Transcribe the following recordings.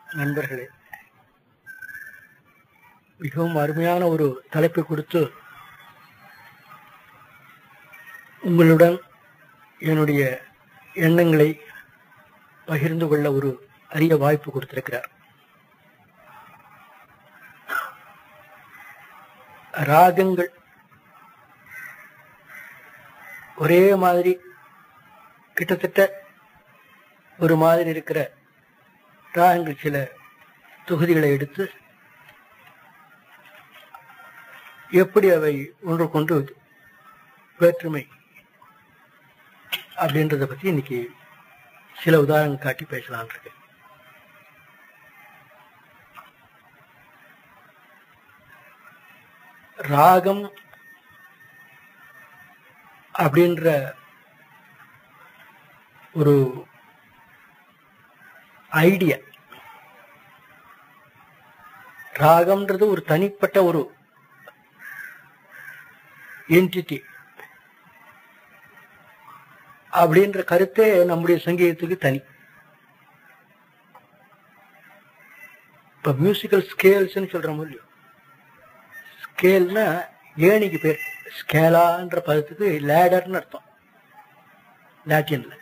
நண்பர்களே மிகவும் அருமையான ஒரு தலைப்பை கொடுத்து உங்களுடன் என்னுடைய எண்ணங்களை பகிர்ந்து கொள்ள ஒரு அரிய வாய்ப்பு கொடுத்திருக்கிறார் ராகங்கள் ஒரே மாதிரி கிட்டத்தட்ட ஒரு மாதிரி இருக்கிற ராகங்கள் சில தொகுதிகளை எடுத்து எப்படி அவை ஒன்றுக்கொண்டு வேற்றுமை அப்படின்றத பத்தி இன்னைக்கு சில உதாரணங்கள் காட்டி பேசலாம் இருக்கு ராகம் அப்படின்ற ஒரு ஐடியா ராகம்ன்றது ஒரு தனிப்பட்ட ஒரு என்டிட்டி அப்படின்ற கருத்தே நம்முடைய சங்கீதத்துக்கு தனி இப்ப மியூசிக்கல் ஸ்கேல்ஸ்னு சொல்றோம் இல்லையோ ஸ்கேல்னா ஏணிக்கு பேர் ஸ்கேலான்ற பதத்துக்கு லேடர்னு அர்த்தம் லாட்டின்ல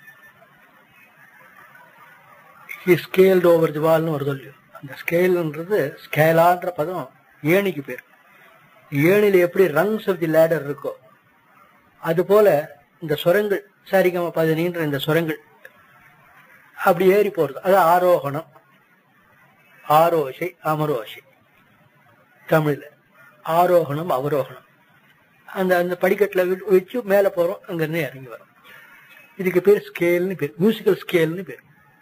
ஹி ஸ்கேல்டு ஓவர் தி வால்னு வருது இல்லையோ அந்த ஸ்கேல்ன்றது ஸ்கேலான்ற பதம் ஏணிக்கு பேர் ஏணில எப்படி ரங்ஸ் ஆஃப் தி லேடர் இருக்கோ அது போல இந்த சுரங்கள் சரிகம பதினின்ற இந்த சுரங்கள் அப்படி ஏறி போறது அது ஆரோகணம் ஆரோசை அமரோசை தமிழ்ல ஆரோகணம் அவரோகணம் அந்த அந்த படிக்கட்டுல வி- வச்சு மேல போறோம் அங்க இருந்து இறங்கி வரோம் இதுக்கு பேர் ஸ்கேல்னு பேர் மியூசிக்கல் ஸ்கேல்னு பேர்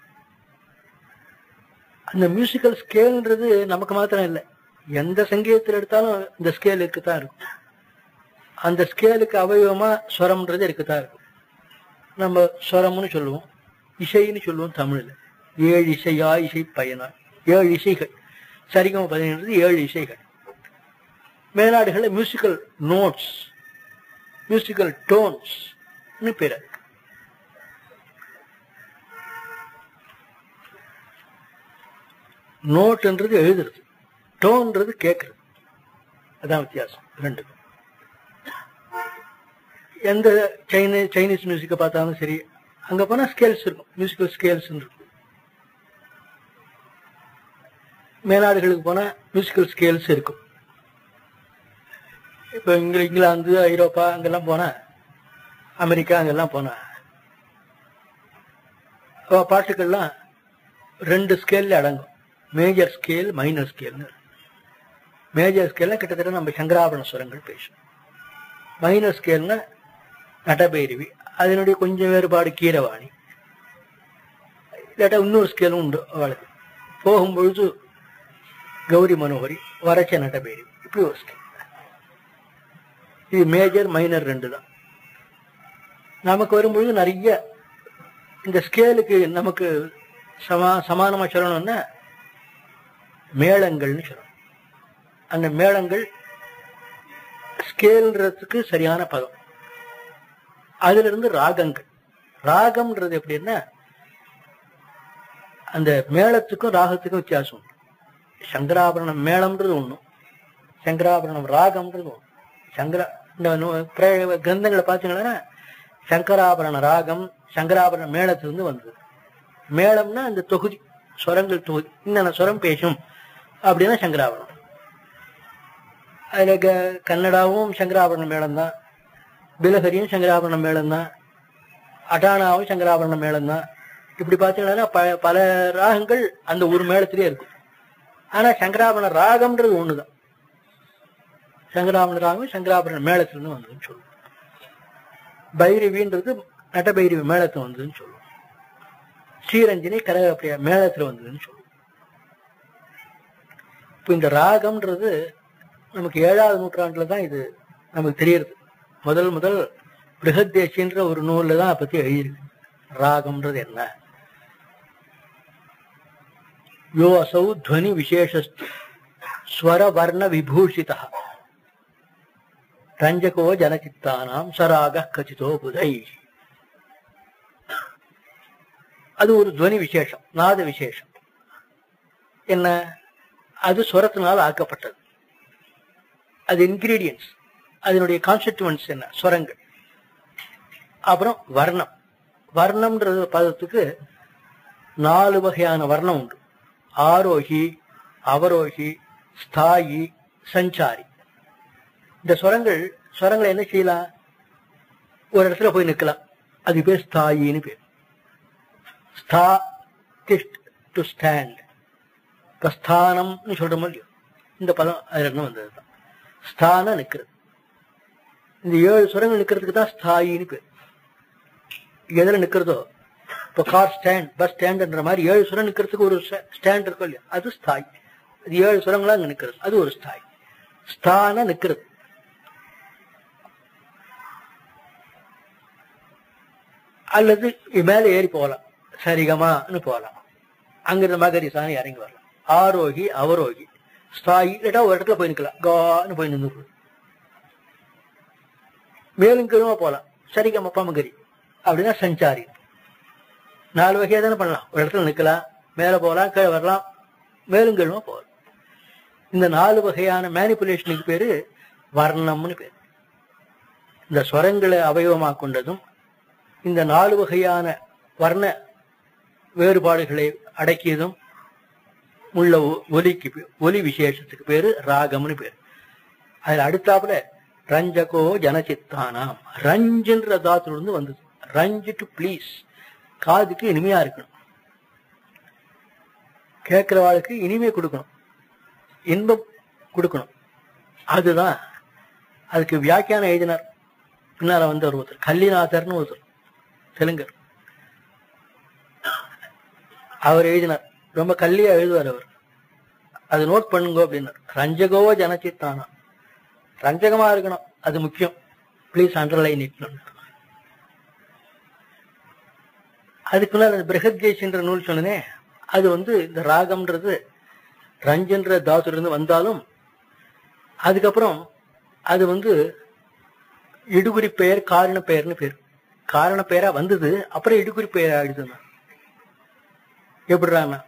அந்த மியூசிக்கல் ஸ்கேல்ன்றது நமக்கு மாத்திரம் இல்லை எந்த சங்கீதத்தில் எடுத்தாலும் இந்த ஸ்கேல் இருக்குதான் இருக்கும் அந்த ஸ்கேலுக்கு அவயவமா ஸ்வரம்ன்றது இருக்குதான் இருக்கும் நம்ம ஸ்வரம்னு சொல்லுவோம் இசைன்னு சொல்லுவோம் தமிழ்ல ஏழு இசையா இசை பயனா ஏழு இசைகள் சரிகம பதினெண்டு ஏழு இசைகள் மேலாடுகளில் மியூசிக்கல் நோட்ஸ் மியூசிக்கல் டோன்ஸ் பேர் இருக்கு. நோட்ன்றது எழுதுறது டோன்றது கேட்கறது அதான் வித்தியாசம் ரெண்டு எந்த சைன சைனீஸ் மியூசிக்கை பார்த்தாலும் சரி அங்க போனா ஸ்கேல்ஸ் இருக்கும் மியூசிக்கல் ஸ்கேல்ஸ் இருக்கும் மேலாடுகளுக்கு போனா மியூசிக்கல் ஸ்கேல்ஸ் இருக்கும் இப்போ இங்க இங்கிலாந்து ஐரோப்பா அங்கெல்லாம் போனா அமெரிக்கா அங்கெல்லாம் போனா அவ பாட்டுக்கள்லாம் ரெண்டு ஸ்கேல்ல அடங்கும் மேஜர் ஸ்கேல் மைனர் ஸ்கேல்னு மேஜர் ஸ்கேல்னா கிட்டத்தட்ட நம்ம சங்கராபரண சுரங்கள் பேசும் மைனர் ஸ்கேல்னா நடபைரவி அதனுடைய கொஞ்சம் வேறுபாடு கீரவாணி இல்லாட்டா இன்னொரு ஸ்கேலும் உண்டு அவளுக்கு போகும்பொழுது கௌரி மனோகரி வரச்ச நடபைரவி இப்படி ஒரு ஸ்கேல் இது மேஜர் மைனர் ரெண்டு தான் நமக்கு வரும்பொழுது நிறைய இந்த ஸ்கேலுக்கு நமக்கு சமா சமானமா சொல்லணும்னா மேளங்கள்னு சொல்லணும் அந்த மேளங்கள் ஸ்கேல்ன்றதுக்கு சரியான பதம் அதுல இருந்து ராகங்கள் ராகம்ன்றது எப்படின்னா அந்த மேளத்துக்கும் ராகத்துக்கும் வித்தியாசம் உண்டு சங்கராபரணம் மேளம்ன்றது ஒண்ணும் சங்கராபரணம் ராகம்ன்றது ஒண்ணு சங்கரா இந்த நூ- பிர- கிரந்தங்களை பார்த்தீங்கன்னா சங்கராபரண ராகம் சங்கராபரண மேளத்திலிருந்து வந்தது மேளம்னா அந்த தொகுதி ஸ்வரங்கள் தொகுதி இன்னென்ன ஸ்வரம் பேசும் அப்படின்னா சங்கராபரணம் அதுல க- கன்னடாவும் சங்கராபரண மேளம் தான் பிலஹரியும் சங்கராபரண மேளம் தான் அடானாவும் சங்கராபரண மேளம் தான் இப்படி பார்த்தீங்கன்னா ப- பல ராகங்கள் அந்த ஒரு மேளத்திலே இருக்கும் ஆனா சங்கராபரண ராகம்ன்றது ஒண்ணுதான் சங்கராபரண ராகம் சங்கராபரண மேளத்திலிருந்து வந்ததுன்னு சொல்லுவோம் பைரவின்றது நடபைரவி மேளத்துல வந்ததுன்னு சொல்லுவோம் ஸ்ரீரஞ்சனி கரகப்பிரியா மேளத்துல வந்ததுன்னு சொல்லுவோம் இப்போ இந்த ராகம்ன்றது நமக்கு ஏழாவது நூற்றாண்டுல தான் இது நமக்கு தெரியுது முதல் முதல் பிருகத்தேசின்ற ஒரு நூல்ல தான் அதை பத்தி எழுதியிருக்கு ராகம்ன்றது என்ன யோ அசௌ துவனி விசேஷஸ்து ஸ்வர வர்ண விபூஷிதா ரஞ்சகோ ஜனசித்தானாம் சராக கச்சிதோ புதை அது ஒரு துவனி விசேஷம் நாத விசேஷம் என்ன அது சுரத்தினால் ஆக்கப்பட்டது அது இன்கிரீடியன்ஸ் அதனுடைய கான்ஸ்டிடியூன்ஸ் என்ன சுரங்கள் அப்புறம் வர்ணம் வர்ணம்ன்றது பதத்துக்கு நாலு வகையான வர்ணம் உண்டு ஆரோகி அவரோகி ஸ்தாயி சஞ்சாரி இந்த சுரங்கள் சுரங்களை என்ன செய்யலாம் ஒரு இடத்துல போய் நிக்கலாம் அது பேர் ஸ்தாயின்னு பேர் ஸ்தா திஷ்ட் டு ஸ்டாண்ட் இப்ப ஸ்தானம்னு சொல்றோமோ இல்லையோ இந்த பதம் அதுல இருந்து வந்ததுதான் ஸ்தான நிக்கிறது இந்த ஏழு சுரங்கள் நிக்கிறதுக்கு தான் ஸ்தாயின்னு பேர் எதுல நிக்கிறதோ இப்போ கார் ஸ்டாண்ட் பஸ் ஸ்டாண்ட்ன்ற மாதிரி ஏழு சுரம் நிக்கிறதுக்கு ஒரு ஸ்டாண்ட் இருக்கும் இல்லையா அது ஸ்தாய் அது ஏழு சுரங்களா அங்க நிக்கிறது அது ஒரு ஸ்தாய் ஸ்தான நிக்கிறது அல்லது மேல ஏறி போகலாம் சரிகமான்னு போகலாம் அங்கிருந்த மகரி சாணி இறங்கி வரலாம் ஆரோகி அவரோகி ஸ்தாயி இல்லாட்டா ஒரு இடத்துல போய் நிக்கலாம் கான்னு போய் நின்று மேலும் கீழுமா போகலாம் சரிகமா பமகரி அப்படின்னா சஞ்சாரி நாலு வகையா தானே பண்ணலாம் ஒரு இடத்துல நிக்கலாம் மேல போகலாம் கீழே வரலாம் மேலும் கீழுமா போகலாம் இந்த நாலு வகையான மேனிப்புலேஷனுக்கு பேரு வர்ணம்னு பேர் இந்த ஸ்வரங்களை அவயவமா கொண்டதும் இந்த நாலு வகையான வர்ண வேறுபாடுகளை அடக்கியதும் உள்ள ஒ- ஒலிக்கு பே- ஒலி விசேஷத்துக்கு பேரு ராகம்னு பேர் அதுல அடுத்தாப்புல ரஞ்சகோ ஜனசித்தானாம் ரஞ்சுன்ற தாத்துல இருந்து வந்தது ரஞ்சு டு ப்ளீஸ் காதுக்கு இனிமையா இருக்கணும் கேட்கிறவாளுக்கு இனிமை கொடுக்கணும் இன்பம் கொடுக்கணும் அதுதான் அதுக்கு வியாக்கியானம் எழுதினார் பின்னால வந்த ஒரு ஒருத்தர் கல்லிநாதர்னு ஒருத்தர் தெலுங்கர் அவர் எழுதினார் ரொம்ப கல்லியா எழுதுவார் அவர் அது நோட் பண்ணுங்க அப்படின்னார் ரஞ்சகோ ஜனச்சித்தானா ரஞ்சகமா இருக்கணும் அது முக்கியம் ப்ளீஸ் அண்டர்லைன் இட் அதுக்கு முன்னாடி அந்த பிரகத்கேஷ்ன்ற நூல் சொன்னனே அது வந்து இந்த ராகம்ன்றது ரஞ்சன்ற தாத்துல இருந்து வந்தாலும் அதுக்கப்புறம் அது வந்து இடுகுறி பெயர் காரண பெயர்னு பேர் காரண பெயரா வந்தது அப்புறம் இடுகுறி பெயர் ஆயிடுதுன்னா எப்படிறாண்ணா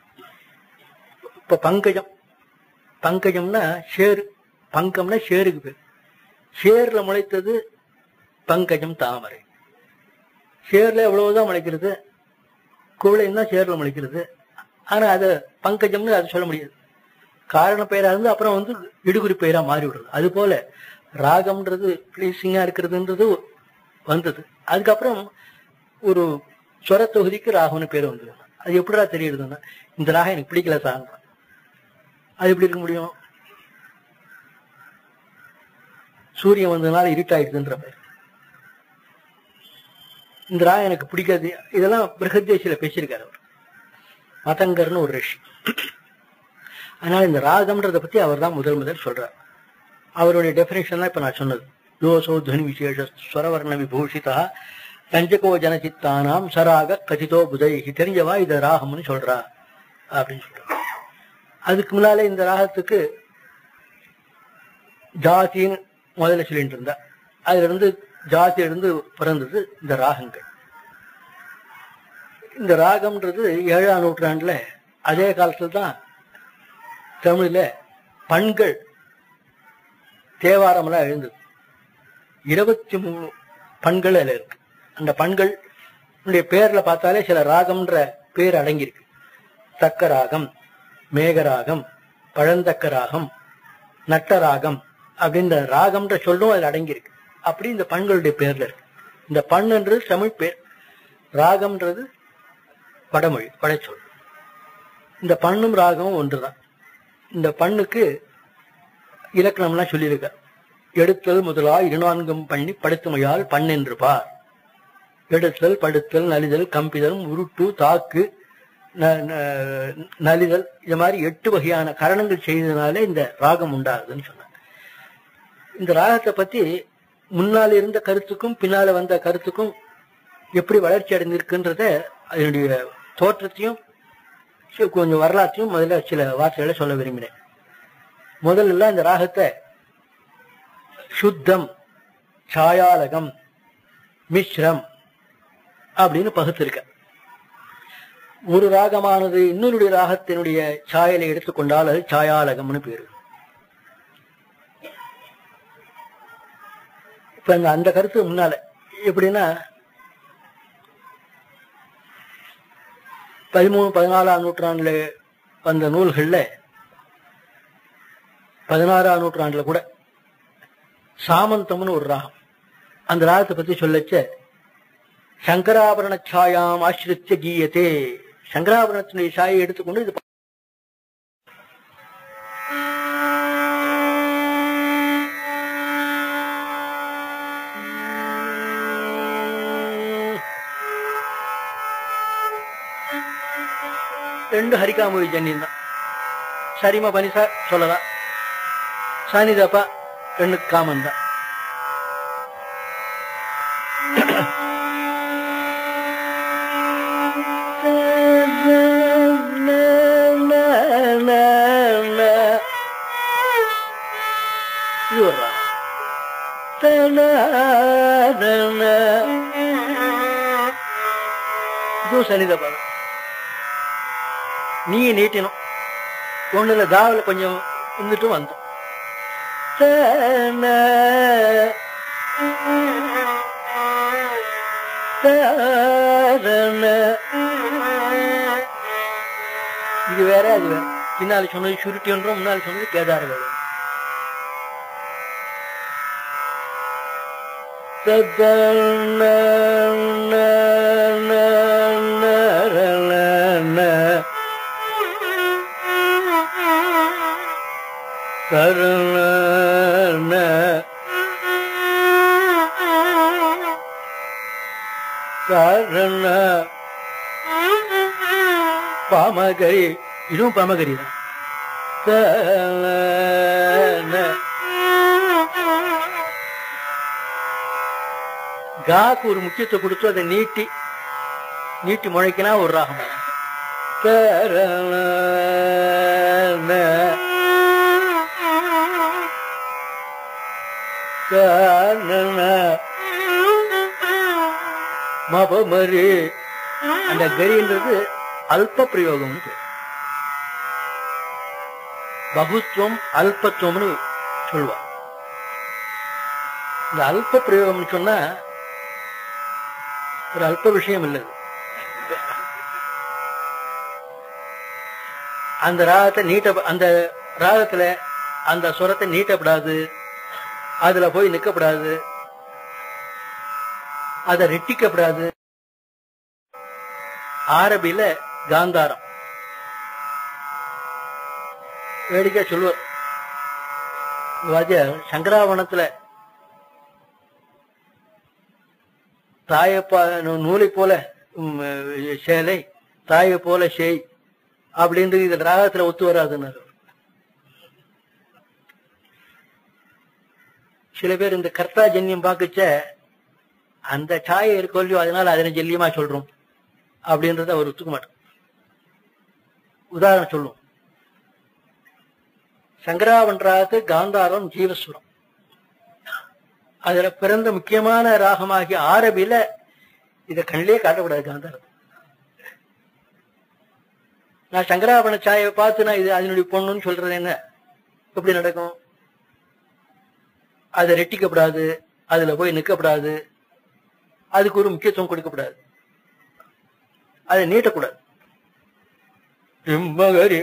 இப்ப பங்கஜம் பங்கஜம்னா ஷேரு பங்கம்னா ஷேருக்கு பேர் ஷேர்ல முளைத்தது பங்கஜம் தாமரை ஷேர்ல எவ்வளவுதான் முளைக்கிறது குவளையும் தான் ஷேர்ல முளைக்கிறது ஆனா அது பங்கஜம்னு அது சொல்ல முடியாது காரண பெயரா இருந்து அப்புறம் வந்து இடுகுறி பெயரா மாறி விடுறது அது போல ராகம்ன்றது பிளீசிங்கா இருக்கிறதுன்றது வந்தது அதுக்கப்புறம் ஒரு ஸ்வர தொகுதிக்கு ராகம்னு பேர் வந்தது அது எப்படிடா தெரியுதுன்னா இந்த ராகம் எனக்கு பிடிக்கல சார் அது எப்படி இருக்க முடியும் சூரியன் வந்ததுனால இருட்டாயிடுதுன்ற மாதிரி இந்த ராகம் எனக்கு பிடிக்காது இதெல்லாம் பிரகதேசியில பேசியிருக்காரு அவர் மதங்கர்னு ஒரு ரிஷி அதனால இந்த ராகம்ன்றத பத்தி அவர் தான் முதல் முதல் சொல்றார் அவருடைய டெபினேஷன் தான் இப்ப நான் சொன்னது யோசோ துவனி விசேஷ ஸ்வரவர்ண விபூஷிதா ரஞ்சகோ ஜனசித்தானாம் சராக கதிதோ புதைகி தெரிஞ்சவா இத ராகம்னு சொல்றா அப்படின்னு சொல்றாங்க அதுக்கு முன்னாலே இந்த ராகத்துக்கு ஜாதின்னு முதல்ல சொல்லிட்டு இருந்தா அதுல இருந்து ஜாதி இருந்து பிறந்தது இந்த ராகங்கள் இந்த ராகம்ன்றது ஏழாம் நூற்றாண்டுல அதே காலத்துல தான் தமிழ்ல பண்கள் தேவாரமெல்லாம் எழுந்தது இருபத்தி மூணு பண்கள் அதுல இருக்கு அந்த பண்கள் உடைய பேர்ல பார்த்தாலே சில ராகம்ன்ற பேர் அடங்கியிருக்கு தக்க ராகம் மேகராகம் பழந்தக்க ராகம் நட்டராகம் அப்படின்ற ராகம்ன்ற சொல்லும் அதுல அடங்கியிருக்கு அப்படி இந்த பண்களுடைய பேர்ல இருக்கு இந்த பண்ணுன்றது தமிழ் பேர் ராகம்ன்றது வடமொழி வடச்சொல் இந்த பண்ணும் ராகமும் ஒன்றுதான் இந்த பண்ணுக்கு இலக்கணம்லாம் சொல்லியிருக்க எடுத்தல் முதலா இருநான்கும் பண்ணி படுத்துமையால் பண் என்று பார் எடுத்தல் படுத்தல் நலிதல் கம்பிதல் உருட்டு தாக்கு ந- ந- நலிதல் இது மாதிரி எட்டு வகையான கரணங்கள் செய்ததுனாலே இந்த ராகம் உண்டாகுதுன்னு சொன்னாங்க இந்த ராகத்தை பத்தி முன்னால் இருந்த கருத்துக்கும் பின்னால வந்த கருத்துக்கும் எப்படி வளர்ச்சி அடைந்திருக்குன்றத அதனுடைய தோற்றத்தையும் சி- கொஞ்சம் வரலாற்றையும் முதல்ல சில வார்த்தைகளை சொல்ல விரும்பினேன் முதல்ல இந்த ராகத்தை சுத்தம் சாயாலகம் மிஸ்ரம் அப்படின்னு பகுத்திருக்க ஒரு ராகமானது இன்னொருடைய ராகத்தினுடைய சாயலை எடுத்துக்கொண்டால் அது சாயாலகம்னு பேரு இப்ப இந்த அந்த கருத்து முன்னால எப்படின்னா பதிமூணு பதினாலாம் நூற்றாண்டுல வந்த நூல்கள்ல பதினாறாம் நூற்றாண்டுல கூட சாமந்தம்னு ஒரு ராகம் அந்த ராகத்தை பத்தி சொல்லச்ச சங்கராபரண சாயாம் ஆசிரித்த கீயத்தே சங்கராபரணத்தினுடைய சாயை எடுத்துக்கொண்டு இது ரெண்டு ஹரிகாமொழி ஜன்னியம் தான் சரிமா பனிசா சொல்லலாம் சானிதப்பா ரெண்டு காமன் தான் இது ஒரு ராகம். இதுவும் சனிதப்பா தான் நீ நீட்டினோம் ஒண்ணுல தாவல கொஞ்சம் இருந்துட்டும் வந்தோம் தன, தன. இது வேற அது வேற பின்னால சொன்னது சுருட்டி ஒன்றும் முன்னால சொன்னது கேதார வேலை தன, ந, ந, ந, ர, ந, ந. கருண கருண பாமகரி இதுவும் பாமகரி தான் கருண காக்கு ஒரு முக்கியத்துவம் கொடுத்து அதை நீட்டி நீட்டி முளைக்கினா ஒரு ராகம் வரும். கருண கருண மபமரி அந்த கரின்றது அல்ப பிரயோகம்னு பேர் பகுத்துவம் அல்பத்துவம்னு சொல்லுவா இந்த அல்ப பிரயோகம்னு சொன்னா ஒரு அல்ப விஷயம் இல்லை இது. அந்த ராகத்தை நீட்ட அந்த ராகத்துல அந்த சுரத்தை நீட்டப்படாது அதுல போய் நிக்கப்படாது அதை ரெட்டிக்கப்படாது ஆரபில காந்தாரம் வேடிக்கை சொல்லுவார் வாத்தியார் சங்கராவணத்துல தாயப்பா நூ- நூலை போல உம், சேலை தாயை போல சேய் அப்படின்றது இந்த ராகத்துல ஒத்து வராதுன்னு சில பேர் இந்த கர்த்தா ஜன்யம் பார்க்கச்ச அந்த சாயை இருக்கோ இல்லையோ அதனால அதனை ஜல்லியமா சொல்றோம் அப்படின்றத அவர் ஒத்துக்க மாட்டோம் உதாரணம் சொல்லும் சங்கராவன் ராகத்து காந்தாரம் ஜீவஸ்வரம் அதுல பிறந்த முக்கியமான ராகமாகிய ஆரபில இத கண்ணிலே காட்டக்கூடாது காந்தாரம் நான் சங்கராபரண சாயை பார்த்து நான் இது அதனுடைய பொண்ணுன்னு சொல்றது என்ன எப்படி நடக்கும் அதை ரெட்டிக்கப்படாது அதுல போய் நிக்கப்படாது அதுக்கு ஒரு முக்கியத்துவம் கொடுக்கப்படாது அதை நீட்டக்கூடாது இம்மகரி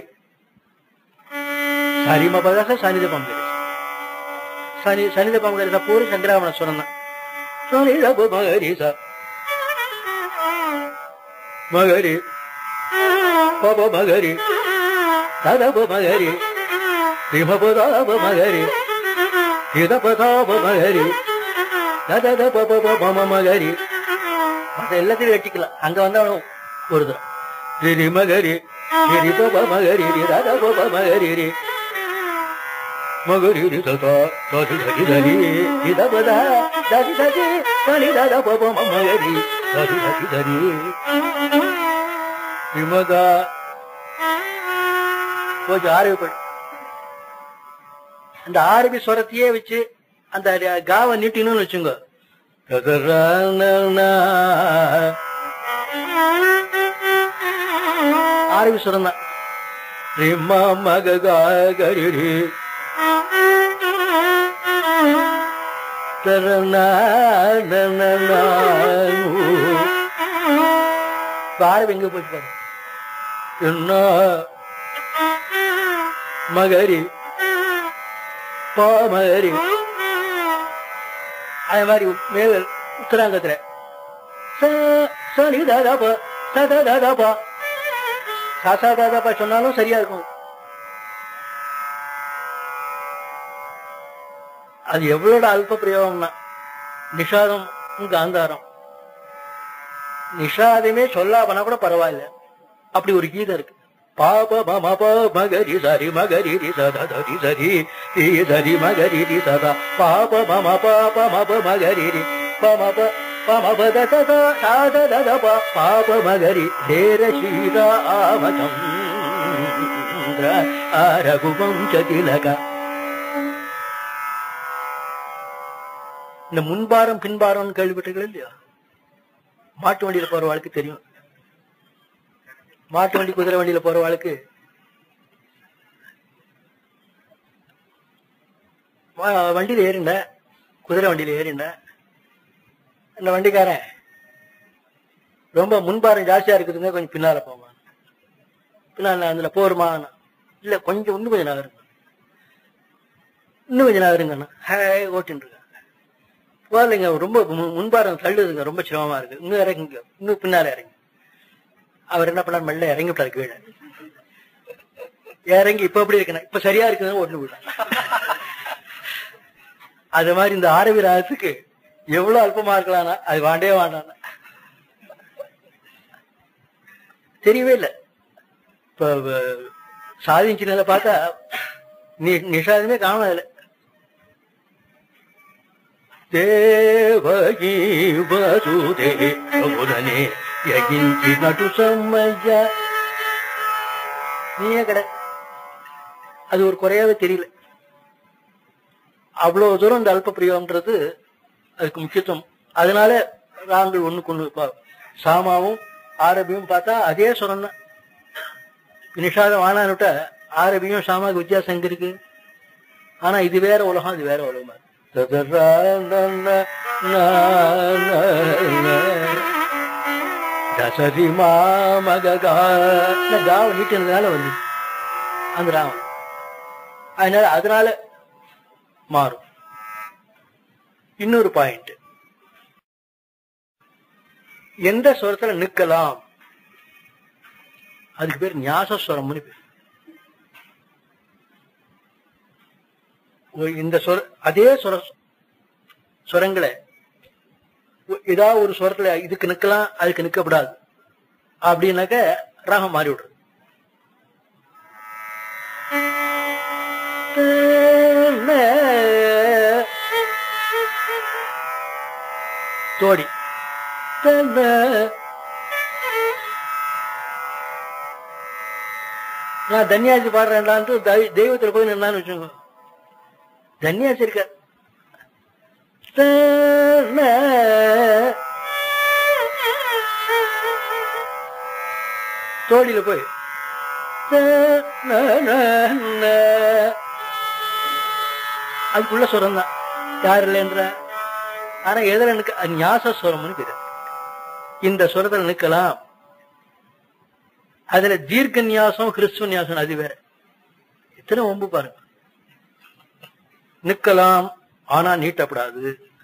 சரிம பதாக சனித பங்கரி சனி சனித பங்கரி தான் பூரி சங்கராமண சொன்னான் சனித மகரி ச மகரி பப மகரி ததப மகரி ரிமபதாப மகரி இதபதாப மகரி ததத பப மம மகரி மத்த எல்லாத்தையும் வெட்டிக்கலாம் அங்க வந்தா ஒரு தரம் ரிரி மகரி ரிரி பப மகரி ரி தத பப மகரி ரி மகரி ரி தத ததி ததி தரி இதபத ததி ததி தனி தத பப மம மகரி ததி ததி தரி விமதா கொஞ்சம் ஆரம்பி பண்ணு அந்த ஆரம்பி ஸ்வரத்தையே வச்சு அந்த காவை நீட்டினு வச்சுங்க ஆரவி சுரம் தான் ரிம்மா மக கரி ஆரவி எங்க போச்சு பாரு என்ன மகரி பாமகரி அதே மாதிரி மேல உத்தராங்கத்துல ச- சனி தாதாபா சதா தாதாபா சாசா தாதாபா சொன்னாலும் சரியா இருக்கும் அது எவ்வளோட அல்ப பிரயோகம்னா நிஷாதம் காந்தாரம் நிஷாதமே சொல்லாமனா கூட பரவாயில்ல அப்படி ஒரு கீதம் இருக்கு பாப மம ப மகரி சரி மகரி ரி சதா தரி சரி ரி சரி மகரி ரி சதா பாப மம பாப மப மகரி ரி பம ப பம பத சதா சாத தத ப பாப மகரி ஹேர ஸ்ரீர ஆமதம் ரகுவம் சதிலக இந்த முன்பாரம் பின்பாரம் கேள்விப்பட்டீர்கள் இல்லையா மாட்டு வண்டியில போற வாழ்க்கை தெரியும் மாட்டு வண்டி குதிரை வண்டியில போற வாழ்க்கை வ- வண்டியில ஏறிண்டேன் குதிரை வண்டியில ஏறிண்டேன் இந்த வண்டிக்காரன் ரொம்ப முன்பாரம் ஜாஸ்தியா இருக்குதுங்க கொஞ்சம் பின்னால போமா பின்னால அதுல போருமா இல்ல கொஞ்சம் இன்னும் கொஞ்சம் நகருங்க இன்னும் கொஞ்சம் நகருங்கண்ணா ஹே ஓட்டின்னு இருக்கேன் போகலைங்க ரொம்ப மு- முன்பாரம் தள்ளுதுங்க ரொம்ப சிரமமா இருக்கு இன்னும் இறங்குங்க இன்னும் பின்னால இறங்கி அவர் என்ன பண்ணார் மெல்ல இறங்கி விட்டாரு கீழே இறங்கி இப்ப எப்படி இருக்கணும் இப்ப சரியா இருக்குதுன்னு ஒண்ணு விட்டான் அது மாதிரி இந்த ஆரவி ராகத்துக்கு எவ்வளவு அல்பமா இருக்கலாம்னா அது வாண்டே வாண்டான தெரியவே இல்லை இப்ப வ- சாதிச்சினத பார்த்தா நி நிஷாதமே காணோம் அதுல தேவகி வசுதே உடனே யகிஞ்சி நடு சம்மய்ய நீயே கடை அது ஒரு குறையாவே தெரியல அவ்வளவு தூரம் இந்த அல்ப பிரியோன்றது அதுக்கு முக்கியத்துவம் அதனால ராங்கள் ஒண்ணுக்கு ஒண்ணு இப்ப சாமாவும் ஆரபியும் பார்த்தா அதே சுரம் தான் நிஷாதம் வானான்னுட்ட ஆரபியும் சாமாவுக்கு வித்தியாசம் எங்க இருக்கு ஆனா இது வேற உலகம் இது வேற உலகம் தசரி மாமகா காவ நீட்டினதுனால வந்து அந்த ராமன் அதனால அதனால மாறும் இன்னொரு பாயிண்ட் எந்த ஸ்வரத்துல நிக்கலாம் அதுக்கு பேர் ஞாசஸ்வரம்னு பேர் ஒரு இந்த சொர அதே சொர சுரங்களை ஒ- ஏதாவது ஒரு சுரத்துல இதுக்கு நிக்கலாம் அதுக்கு நிக்கப்படாது அப்படின்னாக்க ராகம் மாறி விடுறது தோடி நான் தன்யாசி பாடுறேன்டான்ட்டு தெய்- தெய்வத்துல போய் நின்னான்னு வச்சுக்கோ தன்யாசி இருக்க தோடியில போய் அதுக்குள்ள சுரம் தான் யார் இல்லைன்ற ஆனா எதுல நிக்க அது ஞாச சுரம்னு பேரு இந்த சுரத்துல நிக்கலாம் அதுல தீர்க்க நியாசம் கிறிஸ்துவ நியாசம் அது வேற எத்தனை ஒம்பு பாருங்க நிக்கலாம் ஆனா நீட்டப்படாது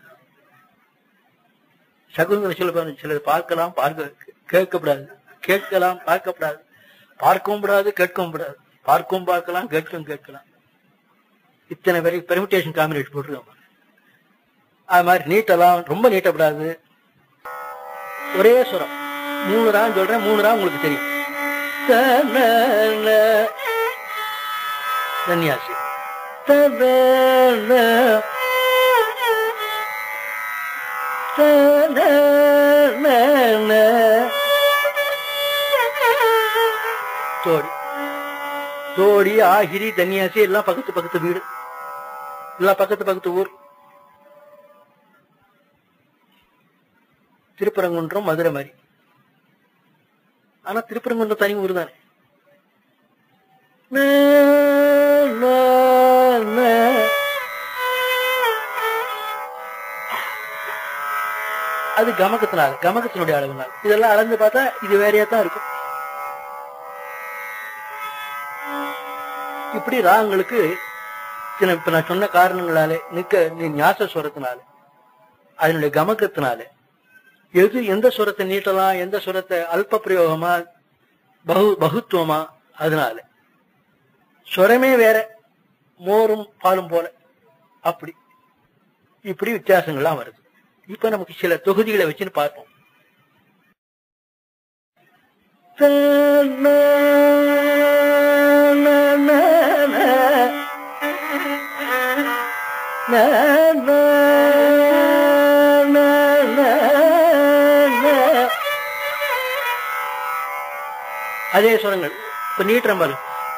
சகுந்தர சொல்ல பாருங்க சிலர் பார்க்கலாம் பார்க்க கேட்கப்படாது கேட்கலாம் பார்க்கப்படாது பார்க்கவும் கூடாது கேட்கவும் கூடாது பார்க்கவும் பார்க்கலாம் கேட்கவும் கேட்கலாம் இத்தனை பேர் பெர்மிட்டேஷன் காம்பினேஷன் போட்டிருக்காங்க அது மாதிரி நீட்டலாம் ரொம்ப நீட்டப்படாது ஒரே சுரம் மூணு ராம் சொல்றேன் மூணு ராம் உங்களுக்கு தெரியும் தனன. சன்னியாசி தனன. தனன. தோடி தோடி ஆகிரி தன்னியாசி எல்லாம் பக்கத்து பக்கத்து வீடு எல்லாம் பக்கத்து பக்கத்து ஊர் திருப்பரங்குன்றம் மதுரை மாதிரி ஆனா திருப்பரங்குன்றம் தனி ஊர் தானே ந, ந, ந. அது கமகத்தினால கமகத்தினுடைய அளவுனால இதெல்லாம் அளந்து பார்த்தா இது வேறையா தான் இருக்கும் இப்படி ராகங்களுக்கு சில இப்ப நான் சொன்ன காரணங்களாலே நிக்க நி- ஞாச சுரத்தினால அதனுடைய கமகத்தினால எது எந்த சுரத்தை நீட்டலாம் எந்த சுரத்தை அல்ப பிரயோகமா பகு பகுத்துவமா அதனால சுரமே வேற மோரும் பாலும் போல அப்படி இப்படி வித்தியாசங்கள்லாம் வருது இப்ப நமக்கு சில தொகுதிகளை வச்சுன்னு பார்ப்போம் அதே சுரங்கள் இப்ப நீட்டுற பாரு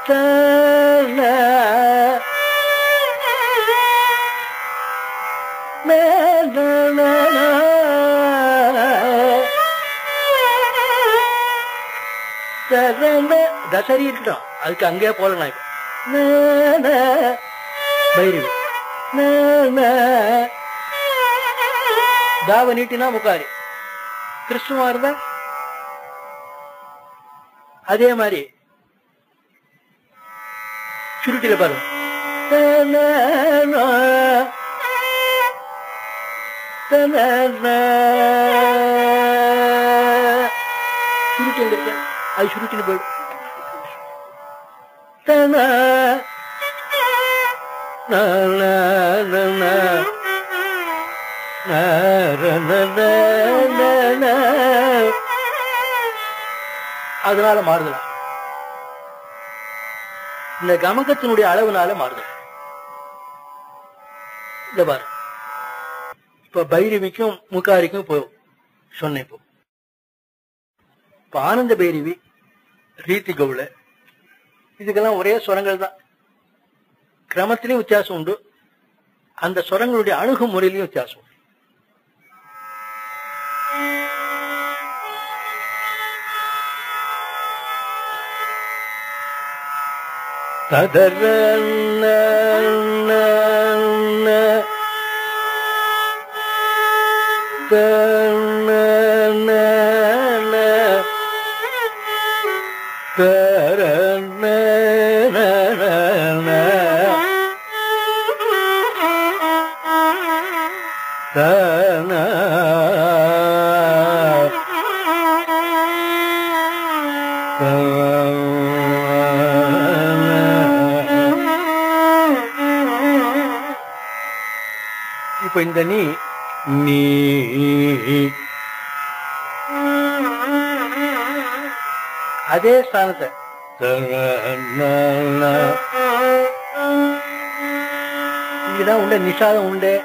தசரி இருக்கட்டும் அதுக்கு அங்கேயே போலாம் இப்ப பைரவி தாவ நீட்டினா முக்காரி கிறிஸ்துவா இருந்தா அதே மாதிரி சுருட்டில பாரு சுருட்டி எங்க இருக்கு அது சுருட்டின்னு போயிடும் தன ந, ந, ந, ந. ந, ர, ந, ந, ந, ந. அதனால மாறுதலாம் இந்த கமகத்தினுடைய அளவுனால மாறுதல் இந்த பாரு இப்ப பைரவிக்கும் முக்காரிக்கும் இப்போ சொன்னேன் இப்போ இப்ப ஆனந்த பைரவி ரீதி கவுள இதுக்கெல்லாம் ஒரே சுரங்கள் தான் கிரமத்திலையும் வித்தியாசம் உண்டு அந்த சுரங்களுடைய அணுகுமுறையிலையும் வித்தியாசம் உண்டு ததர ந, ந, ந. த, ந, ந, ந. தர, ந, ந, ந, ந. த, ந. இப்ப இந்த நீ நீ அதே ஸ்தானத்தை இங்கதான் உண்டு நிஷாதம் உண்டு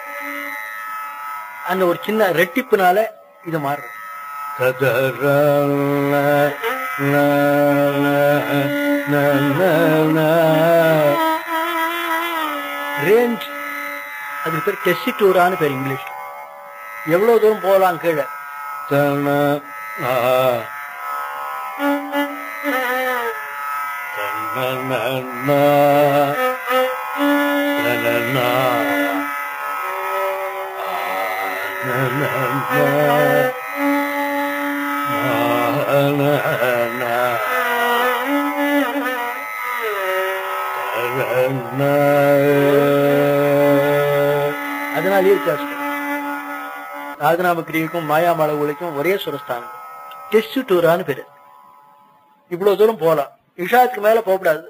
அந்த ஒரு சின்ன ரெட்டிப்புனால இது மாறுது ரேஞ்ச் அதுக்கு பேர் டெஸ்டிட்டூரான்னு பேர் இங்கிலீஷ் எவ்வளவு தூரம் போகலாம் கீழே அதனாலேயே வித்தியாசம் ராஜநாம கிரிக்கும் மாயாமலை உலைக்கும் ஒரே சுரஸ்தானம் டெஸ்ட் டூரான்னு பேரு இவ்வளவு தூரம் போகலாம் இஷாத்துக்கு மேல போகக்கூடாது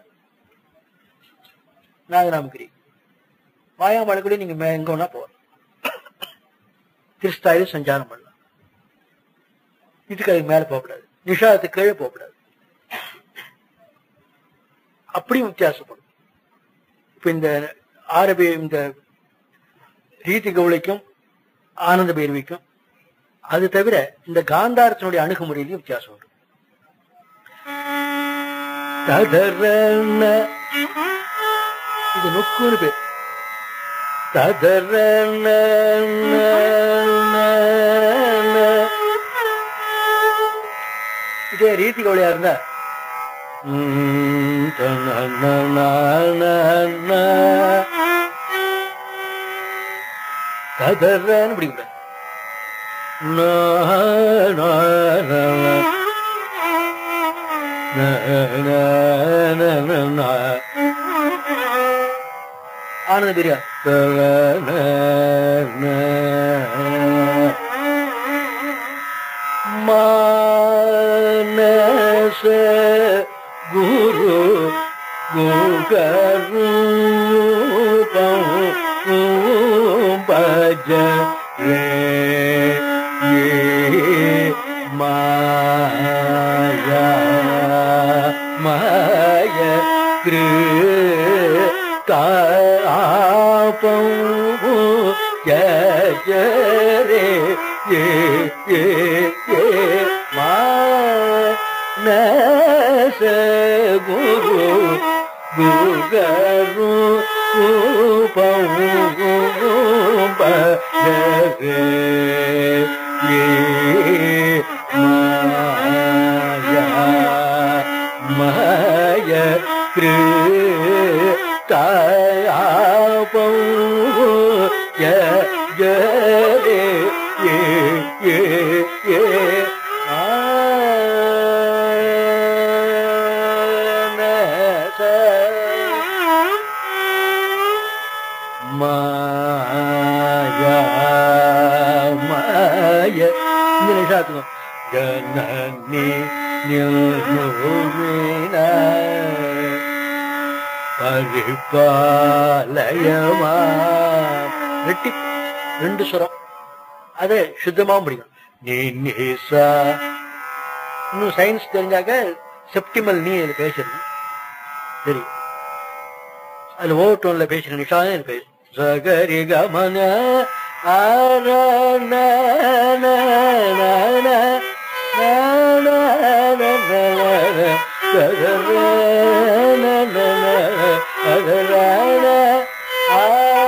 நாகநாமகிரி மாயாமலை கூட நீங்க மே- எங்க வேணா போகலாம் திருஸ்தாயிலும் சஞ்சாரம் பண்ணலாம் இதுக்கு அதுக்கு மேல போகக்கூடாது நிஷாத்துக்கு கீழே போகக்கூடாது அப்படியும் வித்தியாசப்படும் இப்ப இந்த ஆரபி இந்த ரீதி கவுளைக்கும் ஆனந்த பைரவிக்கும் அது தவிர இந்த காந்தாரத்தினுடைய அணுகுமுறையிலையும் வித்தியாசம் உண்டு ததரன இது நொக்குன்னு பேர் ததரன இதே ரீதி கவலையா இருந்தா ம், தனனனனன. கதறன்னு பிடிக்கூடாது நா, நா, நா, நா. நா, நா, நா, நா, நா. ஆனந்த பிரியா மானச குரு குகரூபம் பஜ ரே மாயா மாய கிரு காப்பம் ஜய ரே ஏ ஏ ஏ மா நச குரு குகரு ரூபம் பஜ ரே ஏ மாயா மாய கிரு தாயாபம் ஜரே ஏ ஏ ஏ மாயா மாய இந்த நிஷாத்துக்கும் ஜனனி நியூமின பரிபாலயமா ரெட்டி ரெண்டு சுரம் அது சுத்தமாவும் பிடிக்கும் நீ நீசா இன்னும் சயின்ஸ் தெரிஞ்சாக்க செப்டிமல் நீ அதுல பேசுறது சரி அதுல ஓவர் டோன்ல பேசுற நிஷா தான் எனக்கு பேசு சகரி கமன ஆர ந ந ந ந ந ந ந ந ந சகர ந ந ந சகர ந ஆ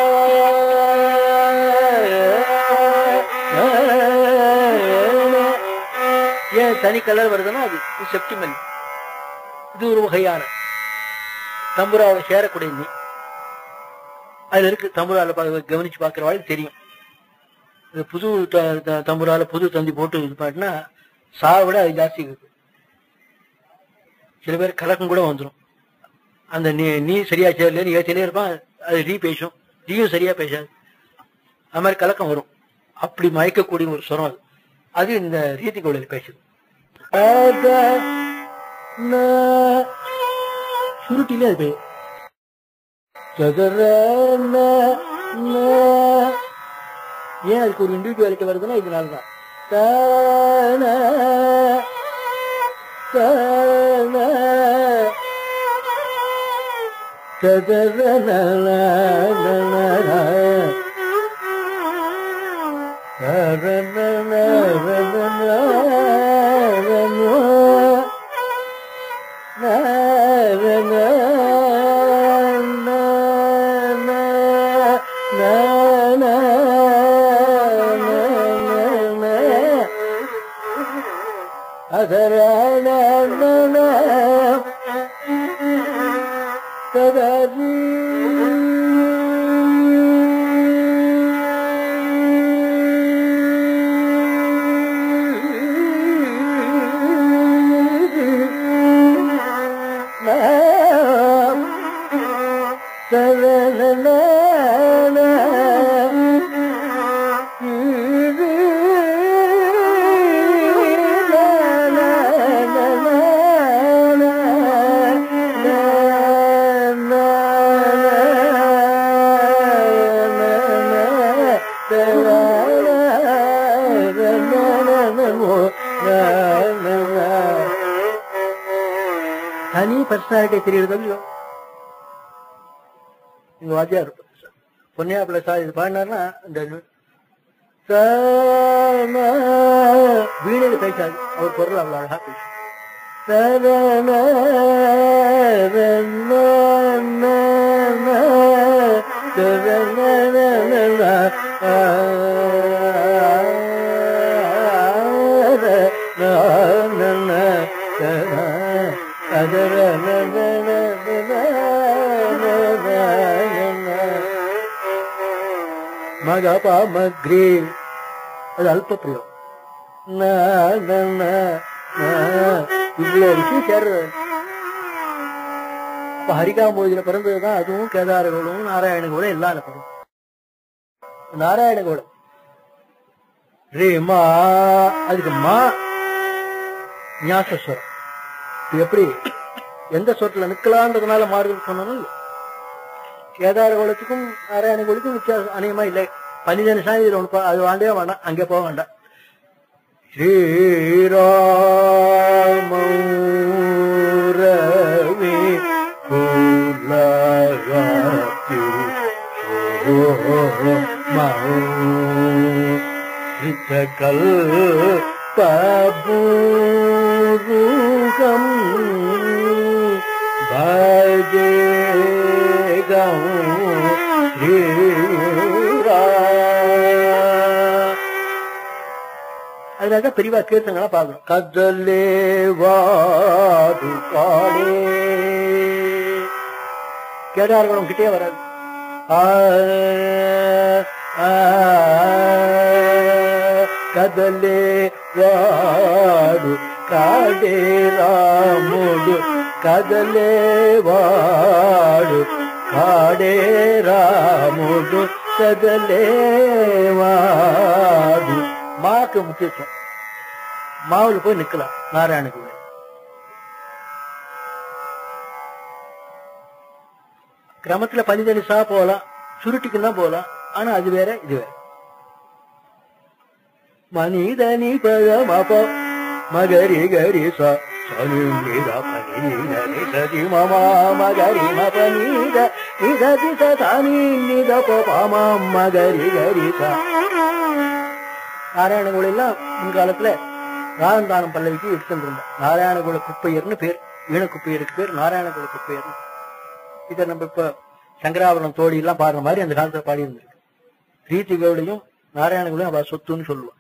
ஏன் தனி கலர் வருதுன்னா அது செப்டிமல் இது ஒரு வகையான தம்புராவை சேரக்கூடிய நீ அதுல இருக்கு தம்புரால பா- கவனிச்சு பாக்குறவாளுக்கு தெரியும் இது புது த- த- தம்புரால புது தந்தி போட்டு இது பாட்டினா சா விட அது ஜாஸ்தி இருக்கு சில பேர் கலக்கம் கூட வந்துடும் அந்த நீ நீ சரியா சேரல நீ ஏற்றிலே இருப்பான் அது ரீ பேசும் ரீயும் சரியா பேசாது அது மாதிரி கலக்கம் வரும் அப்படி மயக்கக்கூடிய ஒரு சுரம் அது அது இந்த ரீதி கோளில் பேசுது அத, ந, சுருட்டிலே அது பெய்யும் சதர, ந, ந. ஏன் அதுக்கு ஒரு இண்டிவிஜுவாலிட்டி வருதுன்னா இதனால தான் தன, தன, சதர, ந, ந, ந, ந, ந. சர, ந, ந, ந, ந, ந, ந, ந. தனி பர்சனாலிட்டி தெரியுறது இல்லையோ எங்க வாத்தியார் பொன்னியாப்பிள்ள சார் இது பாடினார்னா இந்த ச, ம, வீணையில பேசாது அவர் குரல் அவ்வளவு அழகா பேசும் சரண ரண்ண ந, ந, சரண ந, ந, ந, ஆ, ர, ந, ந, ந, சரண, அதர, மக பாமக்ரே அது அல்ப பிரயோகம் ந, ந, ந, ந. இவ்வளவு விஷயம் சேர்றது இப்ப ஹரிகாம்போதியில பிறந்ததுதான் அதுவும் கேதாரகோளும் நாராயணகோளும் எல்லாம் அதுல பிறந்தது நாராயணகோளம் ரே மா அதுக்கு மா ஞாசஸ்வரம் இது எப்படி எந்த சொரத்துல நிக்கலான்றதுனால மாறுதுன்னு சொன்னோம் கேதாரகோளத்துக்கும் நாராயணகோளுக்கும் வித்தியாசம் அநேகமா இல்லை பனிதன சாமி இதுல ஒண்ணு பா- அது வாண்டவே வேண்டாம் அங்கே போக வேண்டாம் ஸ்ரீராமரவி குலகத்தி மௌரித்தகல் பபூருகம் பஜேகம் ஸ்ரீரா அதனால பெரியவா கீர்த்தங்களா பார்க்கணும் கதலே வாடு காடே கேடார்களும் கிட்டே வராது ஆ, ஆ, கதலே வாடு காடே ராமுடு కదలే వాడు కాడే రాముడు కదలే వాడు మాకు ముఖ్యత్వం మావులు పోయి నిక్కலாம் நாராயணக்கு கிரமத்துல பனிதனிசா போகலாம் சுருட்டிக்கு தான் போகலாம் ஆனா அது வேற இது வேற மனிதனி பழமப மகரி கரி ச சனித பனிதனி சதி மமா மகரி மபனித நிததி சனி நித பமா மகரி கரி ச நாராயணகுல எல்லாம் முன்காலத்துல ராகந்தானம் பல்லவிக்கு எடுத்துட்டு இருந்தா நாராயணகுல குப்பையர்னு பேர் ஈன குப்பையருக்கு பேர் நாராயணகுல குப்பையர்னு இதை நம்ம இப்ப சங்கராபுரம் தோழி எல்லாம் பாடுற மாதிரி அந்த காலத்துல பாடி இருந்திருக்கு ரீதிகோடையும் நாராயணகுலையும் அவ சொத்துன்னு சொல்லுவா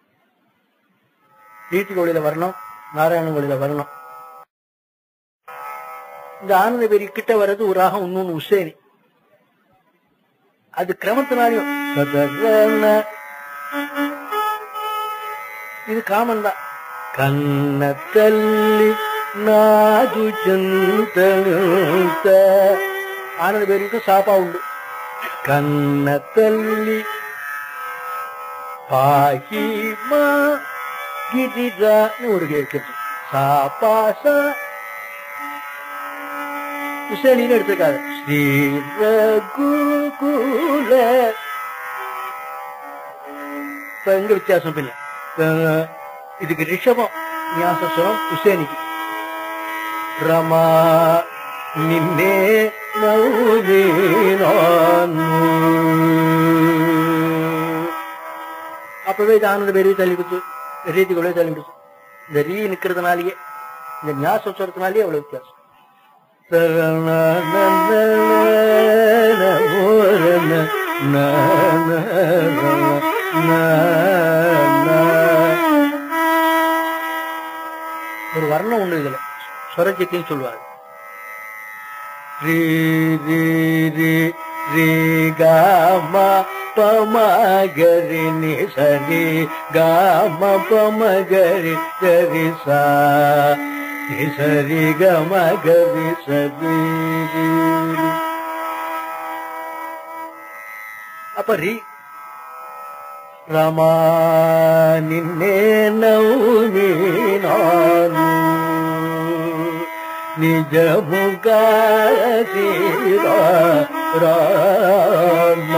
ரீதிகோடியில வரணும் நாராயணகோடியில வரணும் இந்த ஆனந்த பேரி கிட்ட வர்றது ஒரு ராகம் இன்னொன்னு உசேனி அது கிரமத்தினாலையும் சதகன இது காமன் தான் கண்ண தள்ளி நாது ಚಂತನುತ ಆನಂದ ಬೇರಿಗೂ ಶಾಪ ಉಂಟು ಕನ್ನ ತಲ್ಲಿ ಪಾಹಿ ಮಾ ಗಿರಿಜ ಊರಿಗೆ இருக்குது சாபாச உசேனின்னு எடுத்துக்காது ஸ்ரீ ரகுகுல இப்ப எங்க வித்தியாசம் பின்ன அஹ் இதுக்கு ரிஷபம் ஞாசஸ்வரம் உசேனிக்கு ரமா ನಿನ್ನೆ ನೌದಿ ನಾನು அப்பவே இது ஆனந்த பெரிய தள்ளிடுச்சு ரீதிகளே தள்ளிடுச்சு இந்த ரீ நிக்கிறதுனாலயே இந்த ஞாசஸ்வரத்தினாலேயே அவ்வளவு வித்தியாசம் ஒரு வர்ணம் உண்டு இதுல ஸ்வரஜத்தின்னு சொல்லுவாங்க ரீ ரீ ரீ ரீ காம பமகரி நி சரி காம பமகரி சரி சா நி சரி கம கரி சரி அப்ப ரீ ರಮಾ ನಿನ್ನೆ ನೌನಿ ನಾನು ನಿಜ ಮುಖೀರ ರಾಮ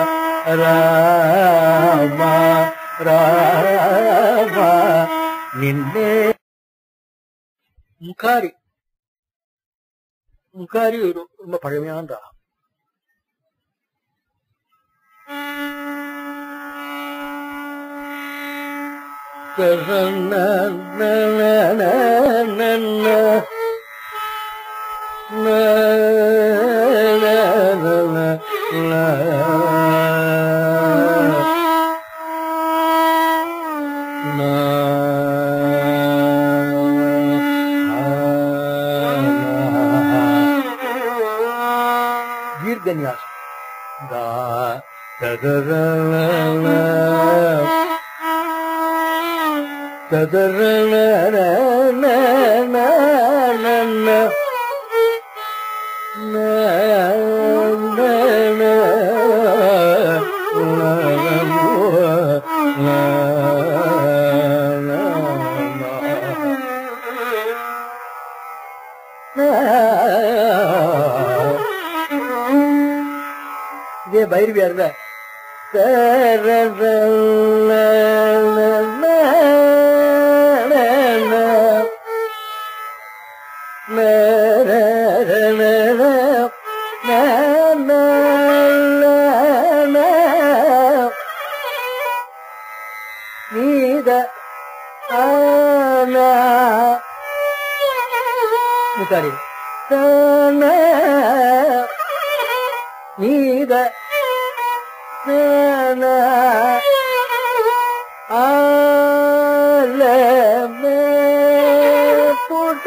ರಾಮ ರಾಮ ನಿನ್ನೆ முகாரி முகாரி ஒரு ரொம்ப பழமையான ராகம் தீர்க்கன்யாசம் இதே பைரவியா இருந்த நீத ஆனா முத்தாரி நீத ஆலமே புட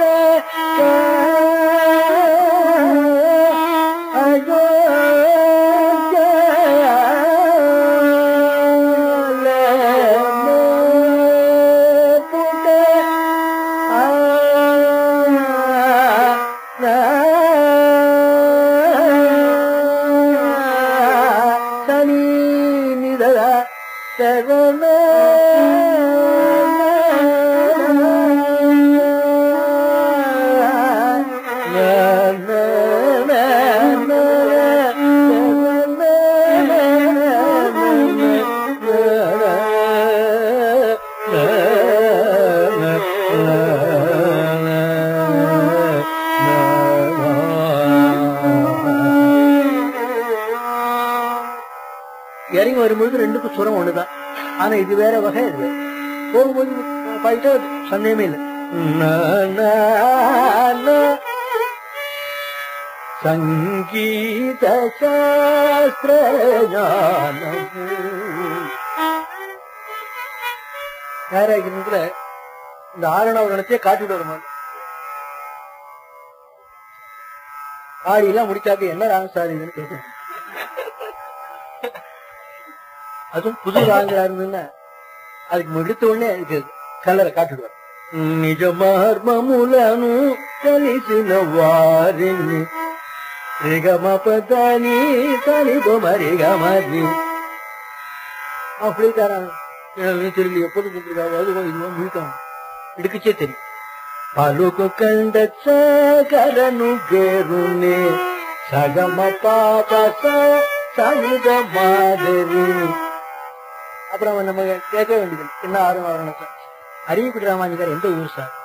சனி நிதர சகன இறங்கி வரும்பொழுது ரெண்டுக்கும் சுரம் ஒண்ணுதான் ஆனா இது வேற வகை இது வேற. போகும்போது பாயிட்டா சந்தேகமே இல்லை சங்கீத சாஸ்திர யாராக்கிறதுல இந்த ஆரணவரணத்தையே காட்டிட்டு வருமா ஆடி எல்லாம் முடிச்சாக்க என்ன ராகம் சார் இதுன்னு கேட்கணும் அதுவும் புது ராகங்களா இருந்ததுன்னா அதுக்கு எடுத்த ఉடனே இதுக்கு కలర్ కాటుడు నిజ మర్మములను తెలిసిన వారిని రిగమ పదని తని మరిగమరి அப்படி தராங்க எனக்கு தெரியல எப்போது கொடுத்துருக்காங்க அதுவும் இதுவும் முழுக்கம் இடுக்குச்சே தெரியும் పలుకు కండ సాగరను గేరుని సగమ పాప సనిద మాదిరి அப்புறம் நம்ம கேட்க வேண்டியது என்ன ஆர்வம் வரணும் சார் அரியக்குடி ராமாஞ்சிகார் எந்த ஊர் சார்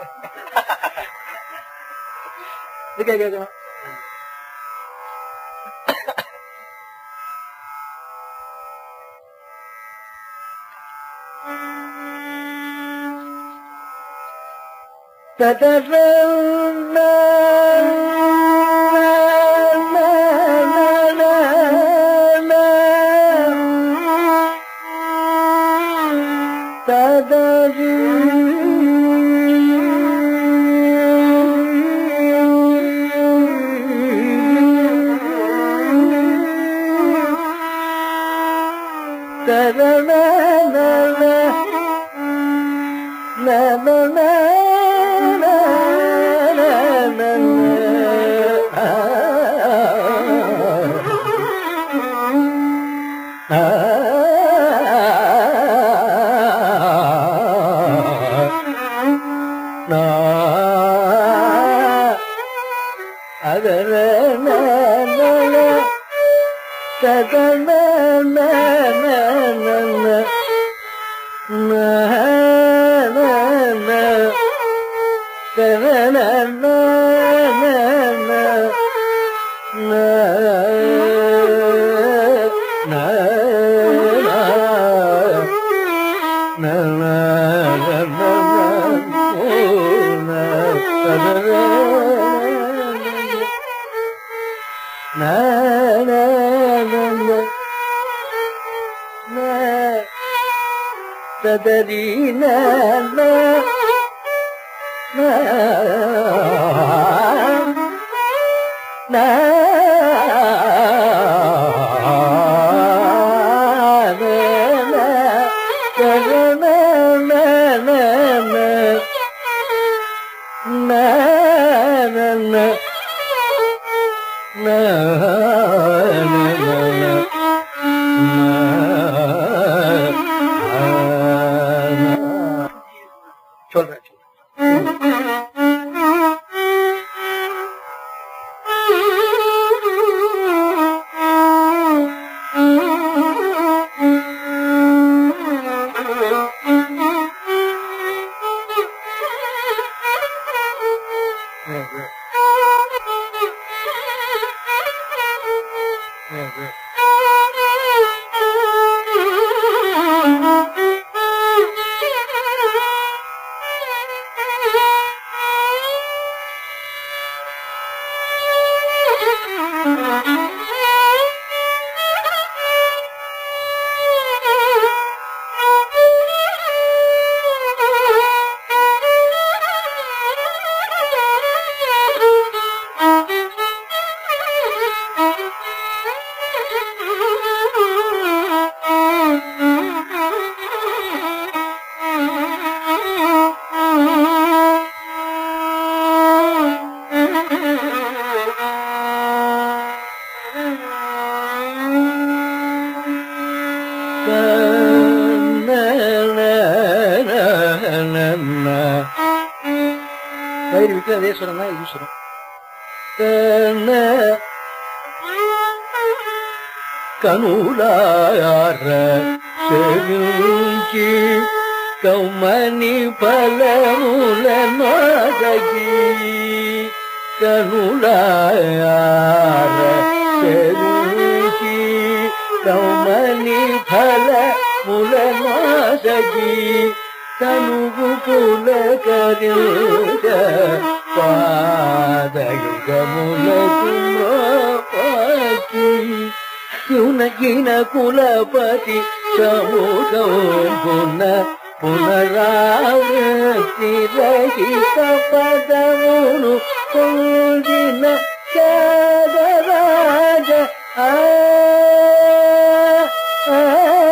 இதுக்கே கேட்கணும் அதர சகன ததரி பைரவிக்கு அதே சுரம் தான் ஈஸ்வரம் தன கனுலார செருஞ்சி கௌமணி பலமுல நோதகி கனுலார செருஞ்சி கௌமணி பல முல நோதகி தனுகு புல கருக பாதயுக முல பாக்கி సునగిన కులపతి సముఖం పున పునరావృత్తి రహిత పదమును పొందిన చదరాజ ఆ ఆ,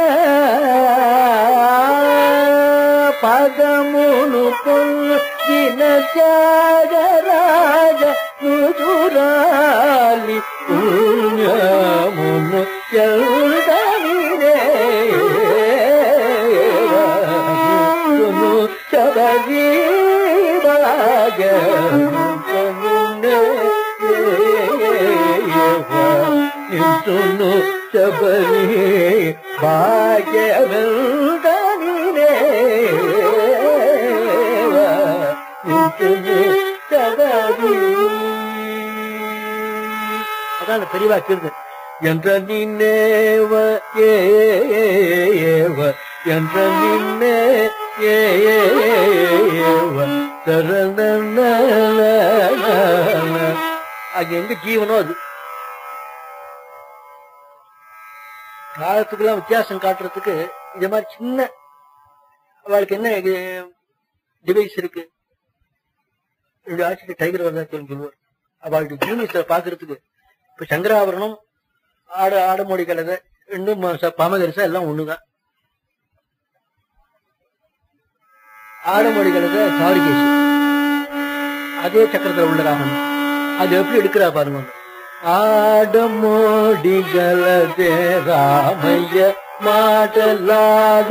పదమును పొందిన త్యాగరాజ నుదురాలి పుణ్యమును ఎల్దనిరే చదవి ఇంతును చబరి భాగ్యవెల్దనిరే ఇంతును చదవి அதான் அந்த பெரியவா கீர்த்தன் என்ற நின்னேவ ஏவ என்ற நின்னே ஏவ தரண அது எங்க ஜீவனோ அது காலத்துக்கெல்லாம் வித்தியாசம் காட்டுறதுக்கு இந்த மாதிரி சின்ன அவளுக்கு என்ன டிவைஸ் இருக்கு ரெண்டு ஆட்சிக்கு டைகர் வரதா சொல்லுவார் அவளுடைய ஜூனியர்ஸை பாக்குறதுக்கு இப்ப சங்கராபரணம் ஆட ஆடமோடி கலதை ரெண்டும் ம- பாமகரிசா எல்லாம் ஒண்ணுதான் ஆடமோடி கலதை சாரிகேசி அதே சக்கரத்துல உள்ள ராமன் அது எப்படி எடுக்கிறா பாருங்க ஆடமோடி கலதே ராமைய மாடலாட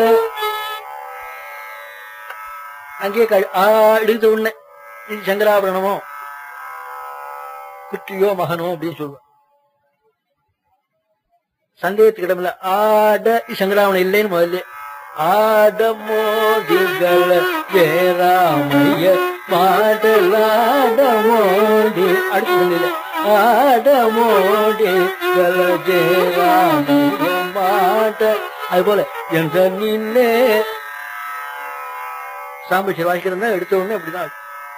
அங்கேயே க- ஆ எடுத்த உடனே இது சங்கராபரணமோ குட்டியோ மகனோ அப்படின்னு சொல்லுவோம் சந்தேகத்துக்கு இடமில்ல ஆட சங்கராமணம் இல்லைன்னு முதல்ல ஆட மோடிகள வேறாமைய மாடலாட மோடி அடுத்து சொல்லல ஆட மோடி கல ஜேராமைய மாட அது போல என்ற நின்னே சாம்பு வாசிக்கிறது தான் எடுத்த உடனே அப்படிதான்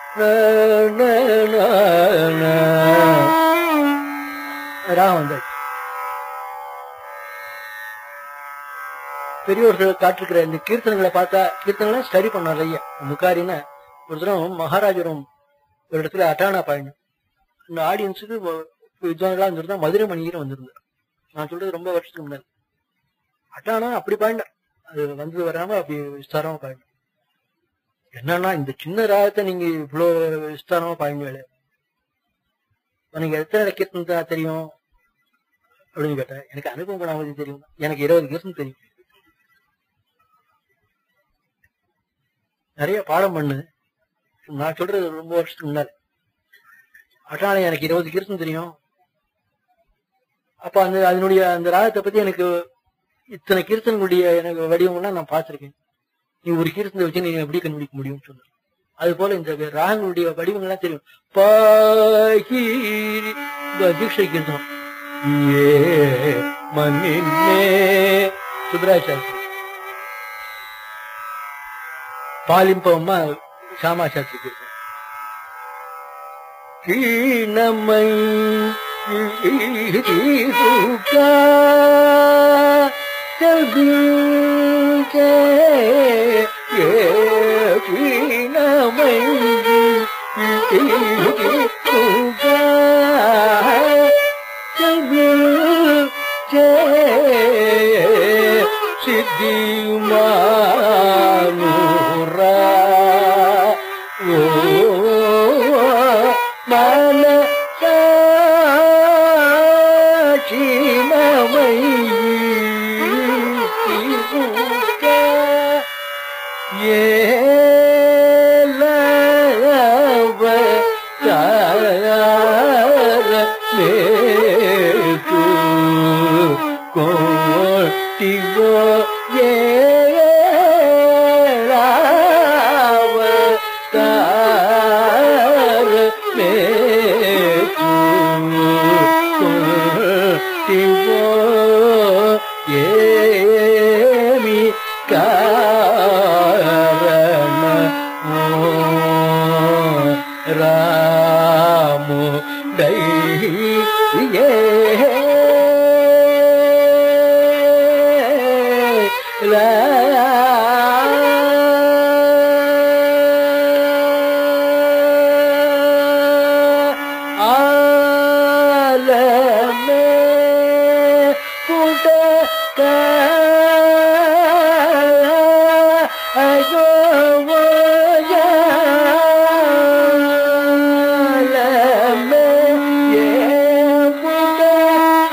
ராகம் வந்தாச்சு பெரியோர்கள் காட்டிருக்கிற இந்த கீர்த்தனங்களை பார்த்தா கீர்த்தனங்களை ஸ்டடி பண்ணார் ஐயா முக்காரின்னு ஒரு தடவை மகாராஜரும் ஒரு இடத்துல அட்டானா பாயிண்ட் இந்த ஆடியன்ஸுக்கு வித்வான்களா இருந்திருந்தா மதுரை மணிகரம் வந்திருந்தார் நான் சொல்றது ரொம்ப வருஷத்துக்கு முன்னாடி அட்டானா அப்படி பாயிண்ட் அது வந்து வராம அப்படி விஸ்தாரமா பாயிண்ட் என்னன்னா இந்த சின்ன ராகத்தை நீங்க இவ்வளவு விஸ்தாரமா பாயிண்ட் உனக்கு எத்தனை கீர்த்தனை தெரியும் அப்படின்னு கேட்டேன் எனக்கு அனுபவம் பண்ணாமதி தெரியும் எனக்கு இருபது கீர்த்தனை தெரியும் நிறைய பாடம் பண்ணு நான் சொல்றது ரொம்ப வருஷத்துக்கு முன்னாடி அட்டாளை எனக்கு இருபது கீர்த்தனை தெரியும் அப்ப அந்த அதனுடைய அந்த ராகத்தை பத்தி எனக்கு இத்தனை கீர்த்தனுடைய எனக்கு வடிவம்லாம் நான் பார்த்திருக்கேன் நீ ஒரு கீர்த்தனை வச்சு நீ எப்படி கண்டுபிடிக்க முடியும்னு சொன்ன அது போல இந்த ராகங்களுடைய வடிவங்கள்லாம் தெரியும் பாகி தீட்சை கீர்த்தனம் ஏ மண்ணின்னே சுப்ராஜ் சாஸ்திரி பாலிம்பம்மா சாமா சாஸ்திரி கீர்த்தனம் கீணமை தூக்கா கீணமை தூக்கா சித்தி மானூரா ஓ மன சாட்சினமை ஏலவ திவோ ஏவ திவோ ஏமி காரண ராமு டை ஏ ஆலமே புடக அயோவயாலமே ஏ புடக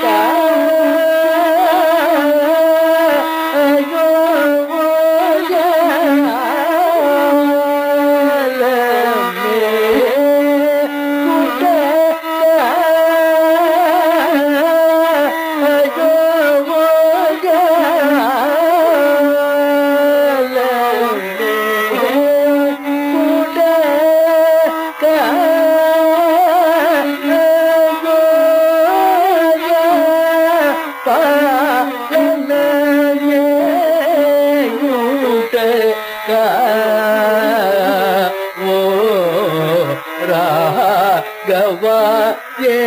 ராகவா ஏ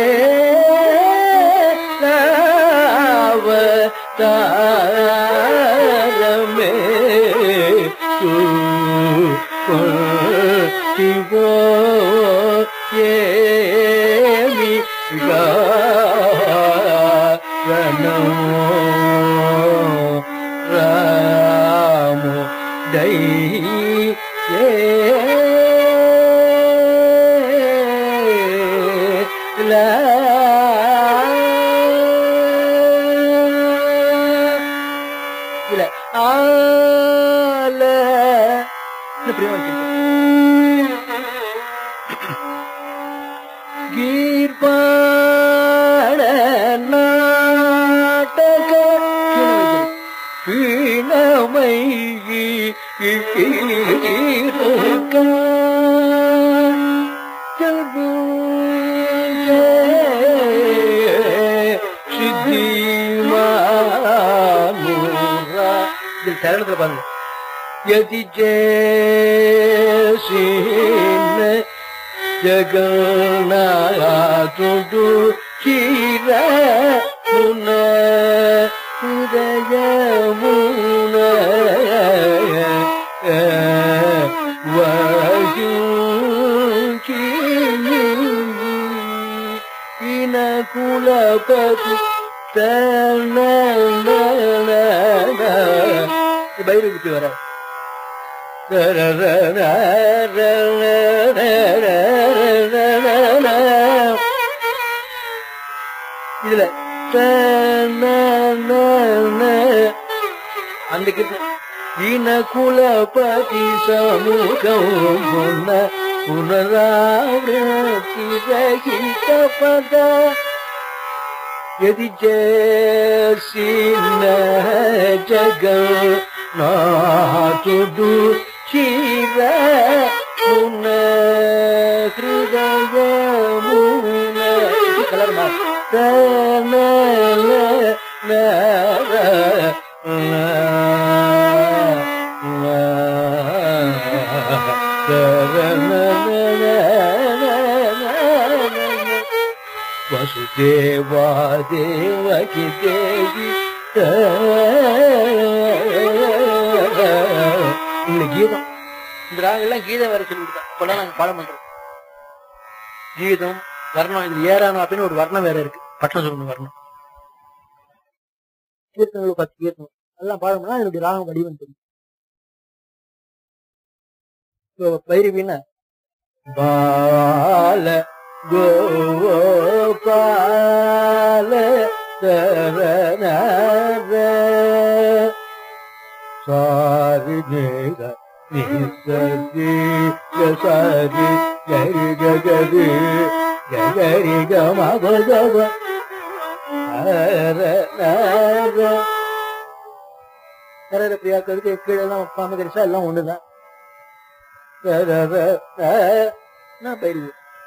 தாரமே சிவோ ஏமி ராமு டை இல்ல ஆல இந்த பிரியா கீர்பாட நாட்டக பீணமை சித்தி சரணத்துல பாருங்க यदि जैसीन जगन्नाथुडु चीर मुन हृदय मुन इन कुलपति பைரவிக்கு வர இதுல அந்த கிட்ட ஈன குலபதி சமூகம் முன்ன புனராவృతి ரகித பத यदि जैसी न जग नाथुडु चीर मुन हृदय मुन कलर मार न न வசுதேவா தேவகி தேவி இந்த கீதம் இந்த ராகெல்லாம் கீதம் வேற சொல்லி கொடுத்தா இப்பெல்லாம் நாங்க பாடம் பண்றோம் கீதம் வர்ணம் இது ஏறானம் அப்படின்னு ஒரு வர்ணம் வேற இருக்கு பட்டம் சொல்லணும் வர்ணம் கீர்த்தனங்கள் பத்து கீர்த்தனம் எல்லாம் பாடணும்னா என்னுடைய ராகம் வடிவம் தெரியும் இப்போ பைரவின்னா பால கோபால தரண சாரி நேக நிசதி கசாரி கரி ககரி ககரி கம ககவ கரர பிரியாக்களுக்கு கீழே எல்லாம் பாமகரிசா எல்லாம் ஒண்ணுதான் நான் பயிர்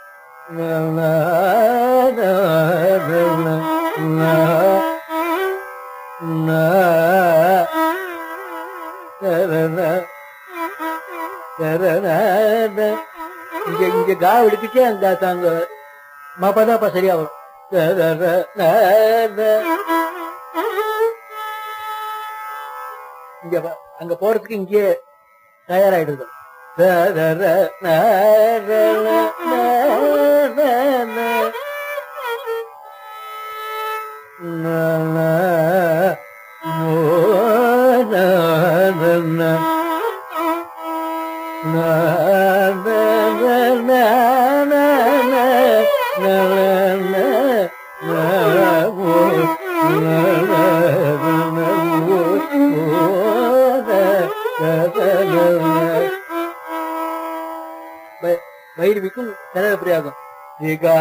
இங்க இங்க கா எடுத்துச்சே அந்த தாங்க மப்பதாப்பா சரியா வரும் இங்க பா- அங்க போறதுக்கு இங்கே தயாராயிடுது வைரவிக்கும் கனக பிரியாகும் ரிகா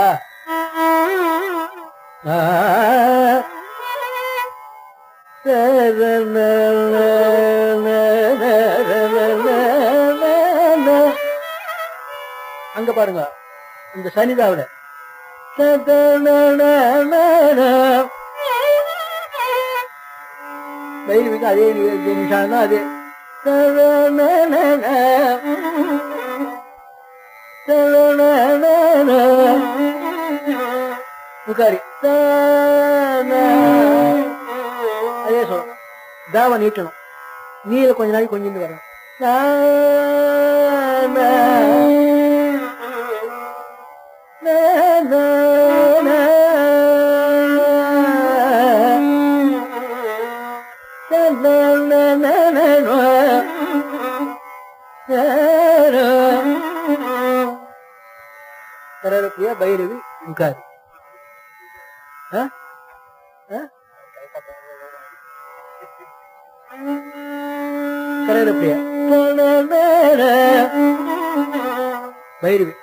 ஆ அங்க பாருங்க இந்த சனிதாவில வைரவிக்கு அதே நிமிஷம் தான் அதே முக்காரி அதே சொல்லணும் தாவ நீட்டணும் நீல கொஞ்ச நாளைக்கு கொஞ்சம் வரணும் கரரப்பிரியா பைரவி முக்காரி ஆ? ஆ? கரரப்பிரியா பைரவி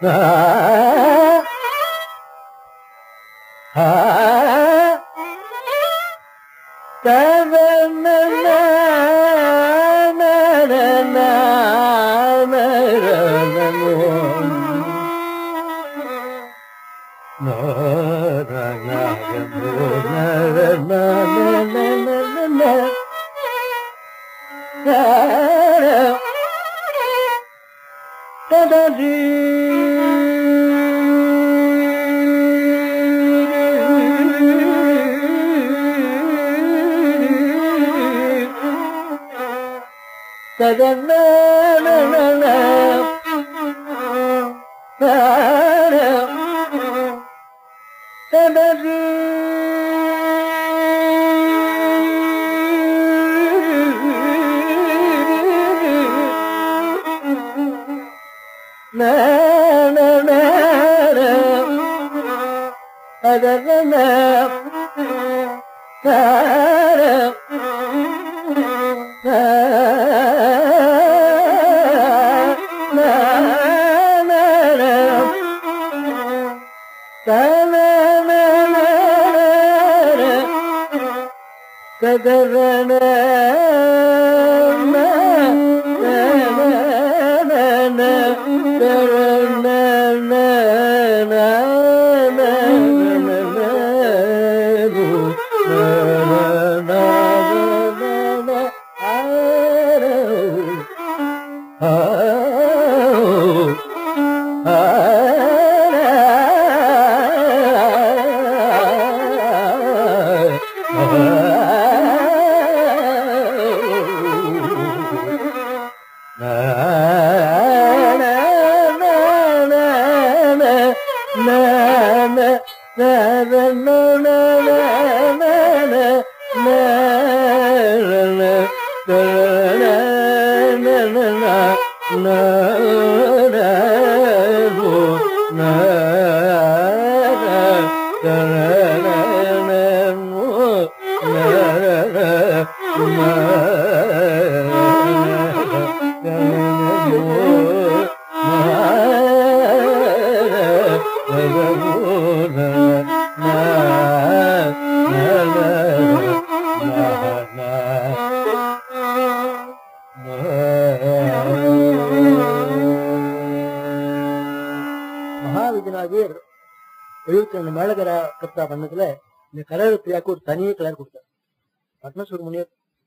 மகாவிஜயநாதர் எழுபத்தி ரெண்டு மேலகர கப்தா பண்ணதுல இந்த கலர் பிரியாக்கு ஒரு தனியே கலர் கொடுத்தார் பத்மசூர் முனியர்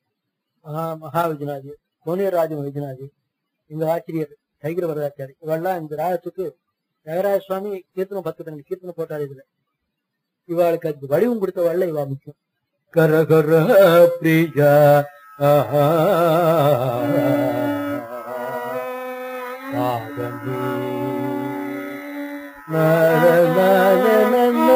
மகா மகாவிஜயநாதி கோனியர் ராஜ வைத்தியநாதி இந்த ஆசிரியர் கைகிர வரதாச்சாரி இவெல்லாம் இந்த ராகத்துக்கு நகராஜ சுவாமி கீர்த்தனம் பத்து பன்னெண்டு கீர்த்தனம் போட்டார் இதுல இவாளுக்கு அதுக்கு வடிவம் கொடுத்தவாள்ல இவா முக்கியம் கரகர பிரியா ஆஹா ராகமே நர நர நர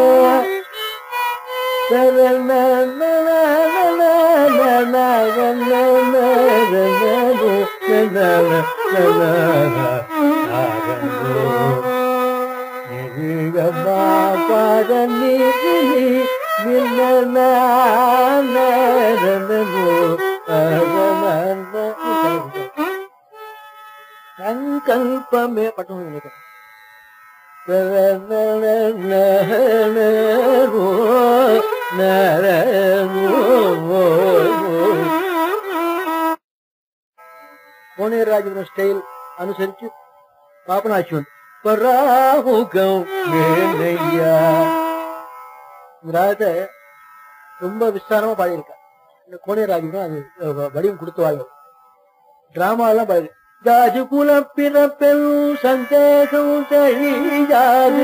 சங்கல்பமே பட்டம் நினைக்கிறேன் கோனேராஜபுரம் ஸ்டைல் அனுசரிச்சு பாபநாசிவன் பராமுகம் மேலையா இந்த ராகத்தை ரொம்ப விஸ்தாரமா பாடியிருக்கா இந்த கோனேராஜபுரம் அது அஹ், வடிவம் கொடுத்து வாழ்வு டிராமாலாம் பாடி ஜாஜு குலம் பிறப்பெல் சந்தேகம் தெரியாது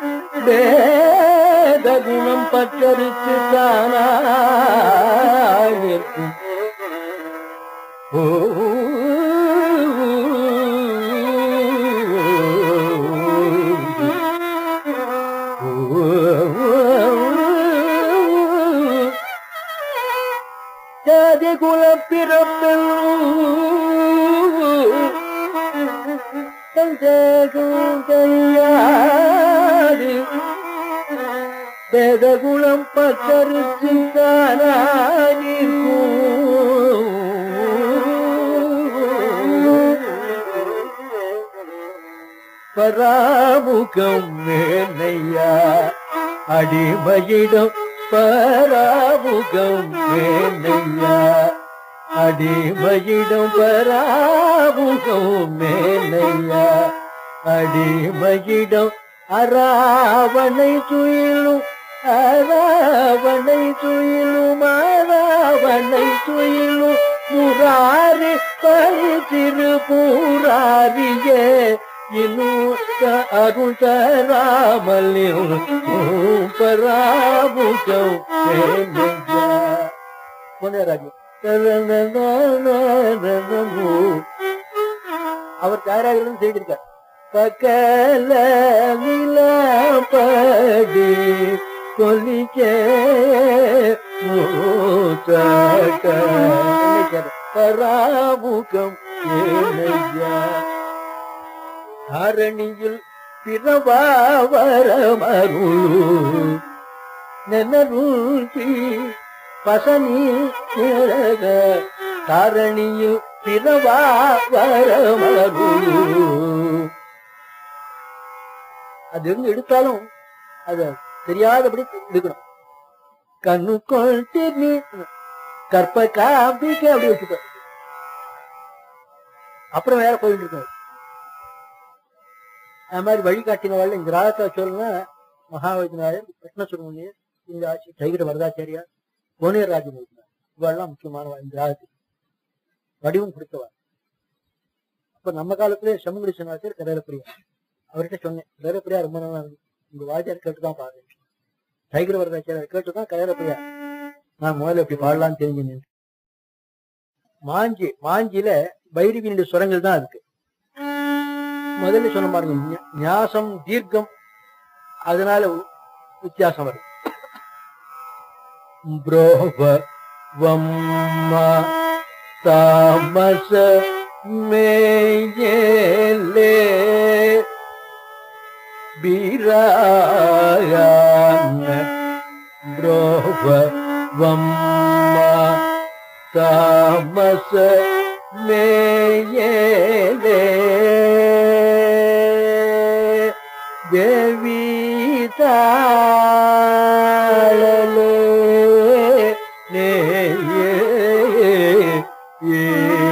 வேத குணம் பற்றறுத்து தானாயிருக்கும் ஓ ஜாதி குல பிறப்பில் சந்தேகம் தெரியாது வேதகுலம் பத்தருக்கு பராமுகம் மேனையா அடிமையிடம் பராமுகம் மேனையா அடிமையிடம் பராமுகம் மேனையா அடிமையிடம் அராவணை துயிலும் அராவணை துயிலும் அராவணை துயிலும் முராரி பரி திருப்பூராரியே இன்னும் அருள் தராமலில் பராமுகம் புனராஜி அவர் தயாராக செய்திருக்கார் பக்கல நிலப்படி கொலிச்சே பராமுகம் ஏனையா தாரணியில் பிறவாவரமருள் நெனருச்சி பசனி நிழக தாரணியில் பிறவாவரமருள் அது இருந்து எடுத்தாலும் அத தெரியாதபடி எடுக்கணும் கண்ணு கொண்டு நீ கற்ப காம்பிக்க அப்படி வச்சுக்க அப்புறம் வேற போயிட்டு இருக்காரு அது மாதிரி வழிகாட்டினவாள் இந்த ராகத்தை சொல்லுங்க மகாவைத்தியநாயர் கிருஷ்ண சுரமுனியர் இந்த ஆட்சி டைகர் வரதாச்சாரியா கோனியர் ராஜன் இவெல்லாம் முக்கியமானவா இந்த ராகத்துக்கு வடிவம் கொடுத்தவா அப்ப நம்ம காலத்திலே சமங்குடி சனாச்சர் கதையிலப்பிரியா அவர்கிட்ட சொன்னேன் கதையிலப்பிரியா ரொம்ப நாளா இருக்கு உங்க வாத்தியார் கேட்டுதான் பாருங்க டைகர் வரதாச்சாரியார் கேட்டுதான் கதையிலப்பிரியா நான் முதல்ல இப்படி பாடலாம்னு தெரிஞ்சு மாஞ்சி மாஞ்சியில பைரவியினுடைய சுரங்கள் தான் இருக்கு முதல்ல சொன்ன பாருங்க ஞா- ஞாசம் தீர்க்கம் அதனால வி- வித்தியாசம் வருது புரோவ வம்மா தாமச மேயலே பீராயான புரோவ வம்மா தாமச மேயலே தேவி தாளலே நேயே ஏ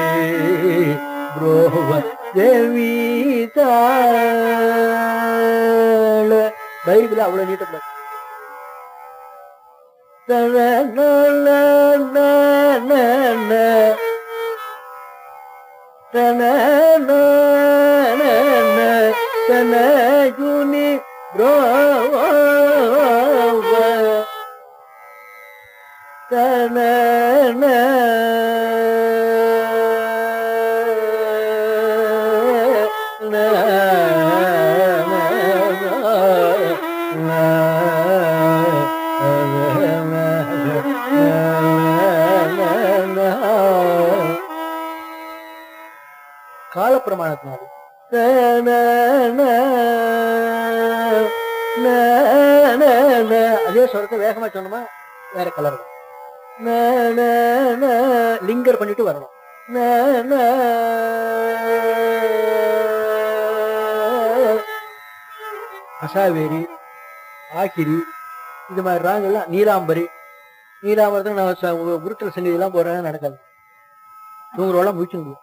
புரோவ தேவி தாள பைபிள் அவ்வளவு நீட்டப்படாது தனகுனி ரோவ தன காலப்பிரமாணத்தினால அதே சொல்றத வேகமா சொன்னோமா வேற கலர் லிங்கர் பண்ணிட்டு வரணும் அசாவேரி ஆக்கிரி இது மாதிரி ராங்கெல்லாம் நீலாம்பரி நீலாம்பரத்தில் நான் ச- உ- உருட்டல் சங்கதி எல்லாம் போறேன் நடக்காது தூங்குறவெல்லாம் முடிச்சு முடியும்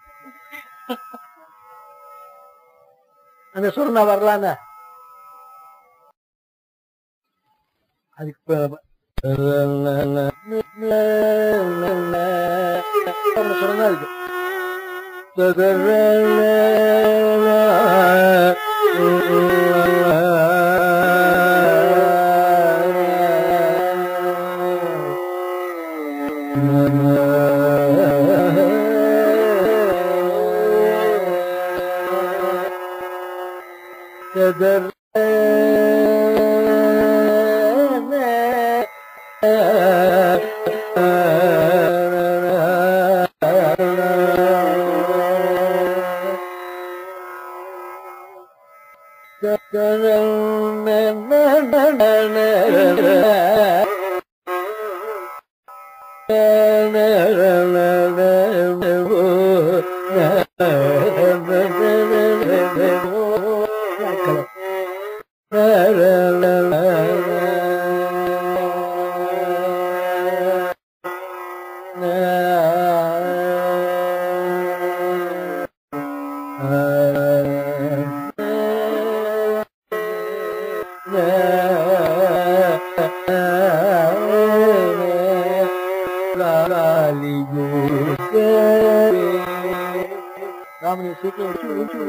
அந்த சுரணா வரலாங்க அதுக்கு இப்ப- சுரணா இருக்கு ராமனை சீக்கிரம் வச்சு முடிச்சு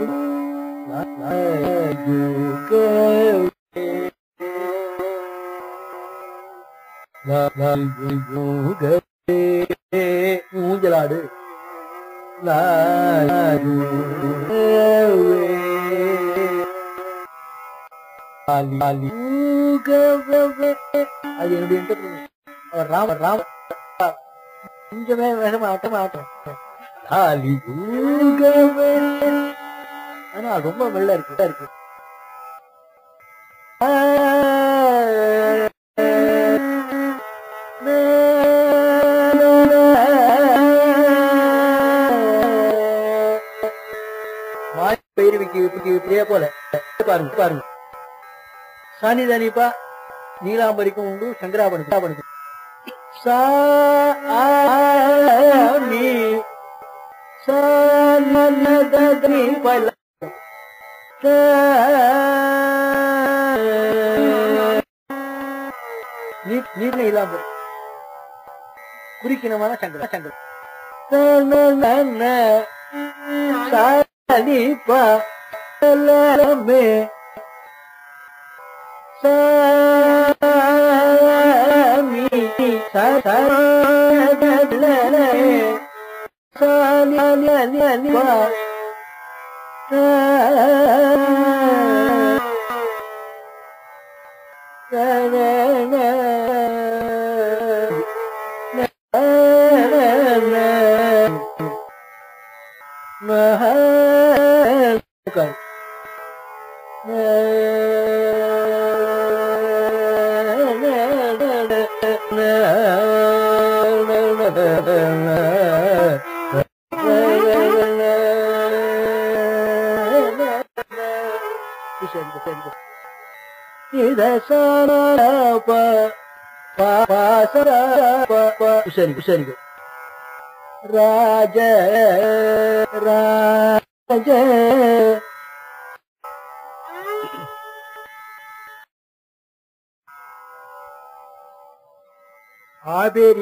ஊஞ்சலாடு அது என்னுடைய interpretation. அவர் ராம ராம கொஞ்சமே வேகமா ஆட்டம் ஆட்டம் ஆலி ஊகவே. ஆனா அது ரொம்ப வெள்ள இருக்கு இருக்கு மாய் பயிர்விக்கு இப்படி இப்படியே போல பாருங்க பாருங்க சாணி தானிப்பா நீலாம்பரிக்கும் உண்டு சங்கராபனுக்கு சாமி சானதனி பல நீர்ல இல்லாம குறிக்கணமான சங்கர சங்கர சாதிப்பா எல்லாமே சாமி சரி சரி ராஜ ராஜ ஆபேரி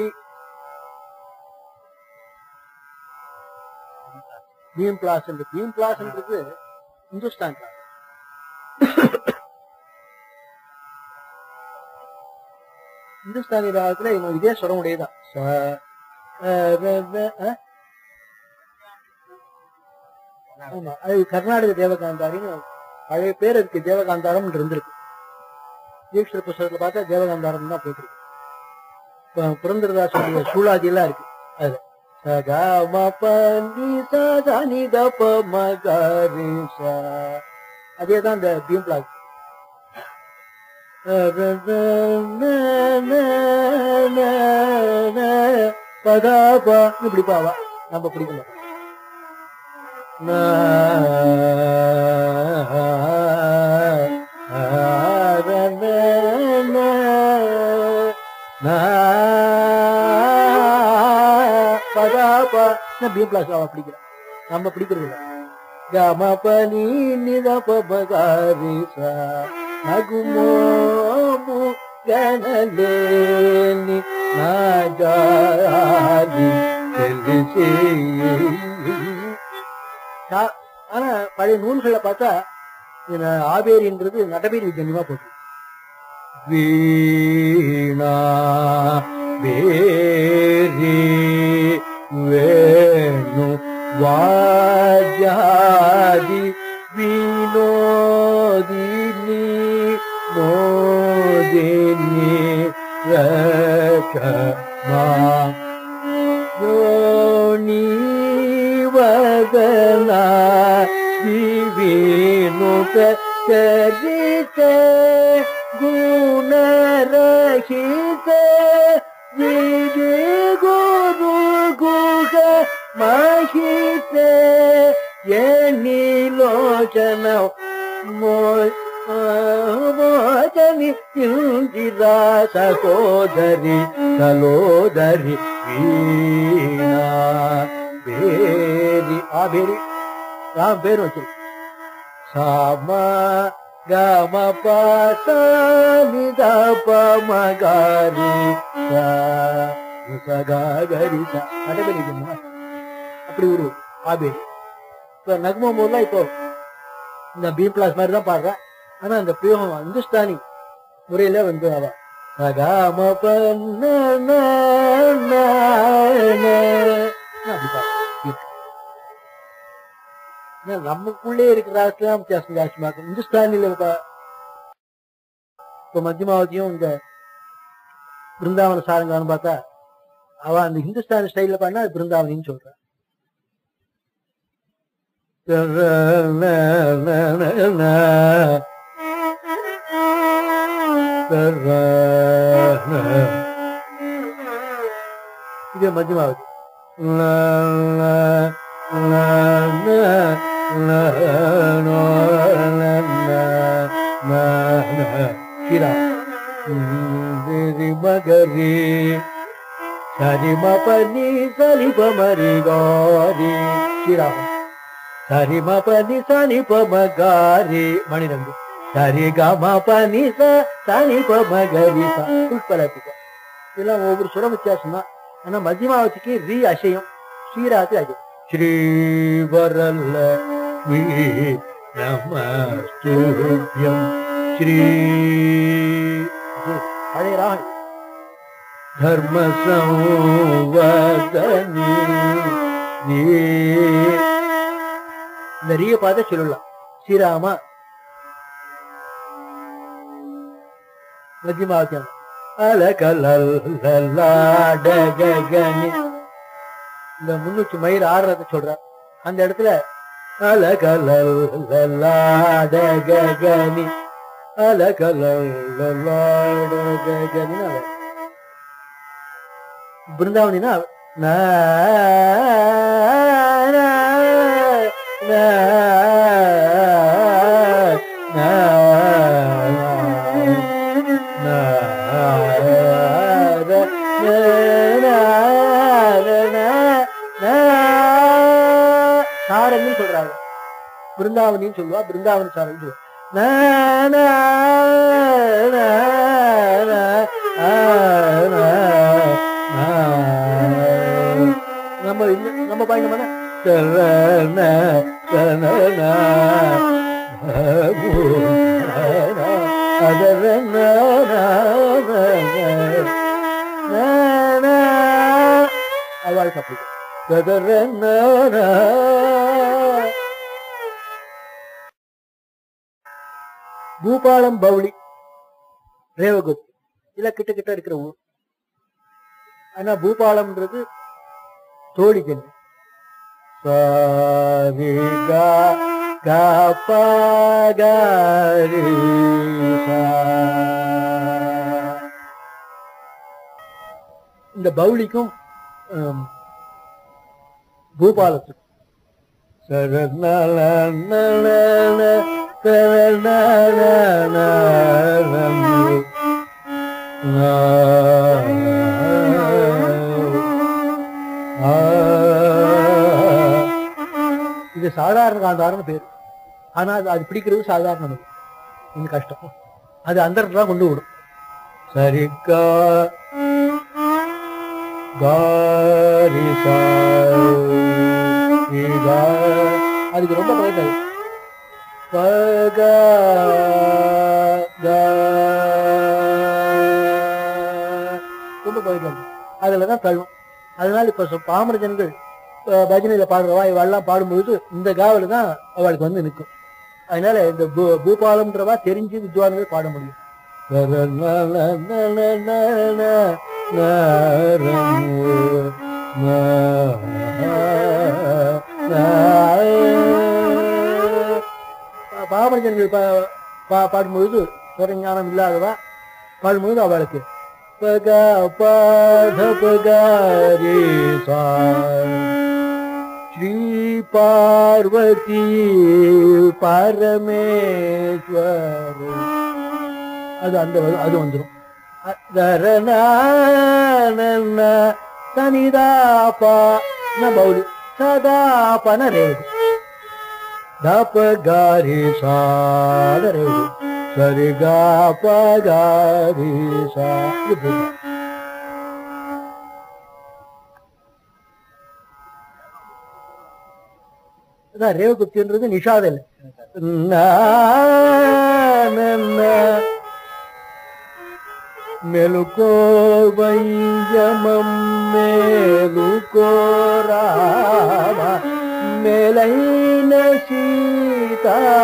பீம் பிளாஸ் பீம் பிளாஸ்ன்றது இந்துஸ்தான் class. இந்துஸ்தானி ராகத்துல இன்னும் இதே சொல்ல முடியுதான் ச, அ, ர, ர, அ? ஆமா அது கர்நாடக தேவகாந்தாரின்னு பழைய பேர் இருக்கு தேவகாந்தாரம் இருந்திருக்கு தீட்சித புஸ்தகத்துல பார்த்தா தேவகாந்தாரம் தான் போட்டிருக்கு இப்ப புரந்தரதாசனுடைய சூழாதி எல்லாம் இருக்கு அது சகா ம பி சதா நி த ப ம க ரி ச அதே தான் இந்த பீம் பிளாக் பதாபா இப்படி பாவா நம்ம பிடிக்கணும் பதாபா பி பிளாஸ் அவ பிடிக்கிறேன் நம்ம பிடிக்கிறது இல்லை கம பனி நித பகாரி சா நகுமோமு கனலேனி நாஜாதி தெரிசி ஆனா பழைய நூல்களை பார்த்தா இந்த ஆபேரின்றது நடபேரி ஜன்யமா போட்டு வீணா வேரி வேணு வாஜாதி வினோதினி மோதினி ரகமா யோனி வதனா திவினுக சரித குணரகித விதி குரு குக மகித எனிலோச்சன மோஜனி இந்திரா சகோதரி சலோதரி வீணா பேரி ஆபேரி ராம் பேர் வச்சிருக்கு சாம கம பாசனி தப மகாரி சகாகரி நடைபெறி அப்படி ஒரு ஆபேரி இப்ப நக்மம் ஊர்ல இப்போ இந்த பி பிளாஸ் மாதிரி தான் பாடுறேன் ஆனா அந்த பிரயோகம் இந்துஸ்தானி முறையில வந்து அவ சகாம பன்ன ந ந ந. அப்படி பாடுறா. இருக்கு. ஏன்னா நமக்குள்ளே இருக்கிற ராகத்துல தான் வித்தியாசம் ஜாஸ்தியா இருக்கும் இந்துஸ்தானில இப்ப இப்ப மத்தியமாவதியும் இந்த பிருந்தாவன சாரங்கான்னு பார்த்தா அவ அந்த ஹிந்துஸ்தானி ஸ்டைல்ல பண்ணா அது பிருந்தாவனின்னு சொல்ற இது மத்தியமாவதி கீரா மகரி சரிம பனி சரிப மரி காரி ஸ்ரீராமன் சரிம பனி சனி பமகாரி மணிரங்கு சரி கம பனி ச சனி பமகரி புஷ்பலப்பிக்க இதெல்லாம் ஒவ்வொரு சுரம் வித்தியாசம் தான் ஆனா மத்தியமாவதிக்கு ரீ அசையும் ஸ்ரீராத்து அஜயம் ஸ்ரீவரல்ல வி நமஸ்துபியம் ஸ்ரீ பழைய ராகம் தர்ம சம்வதனி நீ இந்த ரீய பார்த்து சொல்லலாம் ஸ்ரீராமா மத்தியமாவத்தியம் அலகலல்லாடகனி இந்த முன்னூற்றி மயிர் ஆடுறத சொல்ற அந்த இடத்துல அலகலல்லாடகனி அலகலல்லாடகனி பிருந்தாவனினா ந ந ந ந சாரங்கன்னு சொல்றாங்க பிருந்தாவனின்னு சொல்லுவா பிருந்தாவன் சாரங்க சொல்லுவா ந, ந, ந, ந, ஆ, ந, ந. நம்ம இன்னும் நம்ம பாயிண்ட் பண்ண சரண சரண அவள் தப்பு பூபாலம் பவுளி ரேவகுத் இல்ல கிட்ட கிட்ட இருக்கிற ஊர் ஆனா பூபாலம்ன்றது தோழி ஜென்மம் சாரிகா காப்பாகாரி இந்த பவுலிக்கும் ஆம், பூபாலத்துக்கும் இது சாதாரண காந்தாரம்னு பேர் ஆனா அது அது பிடிக்கிறது சாதாரணம் இல்லை. கொஞ்சம் கஷ்டம் அது அந்த இடத்துல தான் கொண்டு விடும் சரிக்கா காரி சா இதா. அதுக்கு ரொம்ப பழக்கம் பக க. ரொம்ப பழக்கம் அதுல தான் தள்ளும் அதனால இப்ப சொ- பாமர ஜனங்கள் அஹ், பஜனையில பாடுறவா இவெல்லாம் பாடும்போது இந்த காவல் தான் அவளுக்கு வந்து நிற்கும் அதனால இந்த பூ- பூபாலம்ன்றவா தெரிஞ்சு வித்வான்கள் பாட முடியும் பாமரஜன்கள் பா- பா- பாடும்பொழுது ஸ்வர ஞானம் இல்லாதவா பாடும்பொழுது அவளுக்கு பக பாத பகாரி சா ஸ்ரீ பார்வதி பரமேஸ்வர் அது அந்த வரு- அது வந்துடும் சனிதாபா ந பௌலி சதாபன ரேது தப காரி சாதரை சரி காப காரி சா இது போதும். அதான் ரேவகுப்தின்றது நிஷாத இல்லை మెలుకో వైజమం మేలుకో రామ మేలైన సీత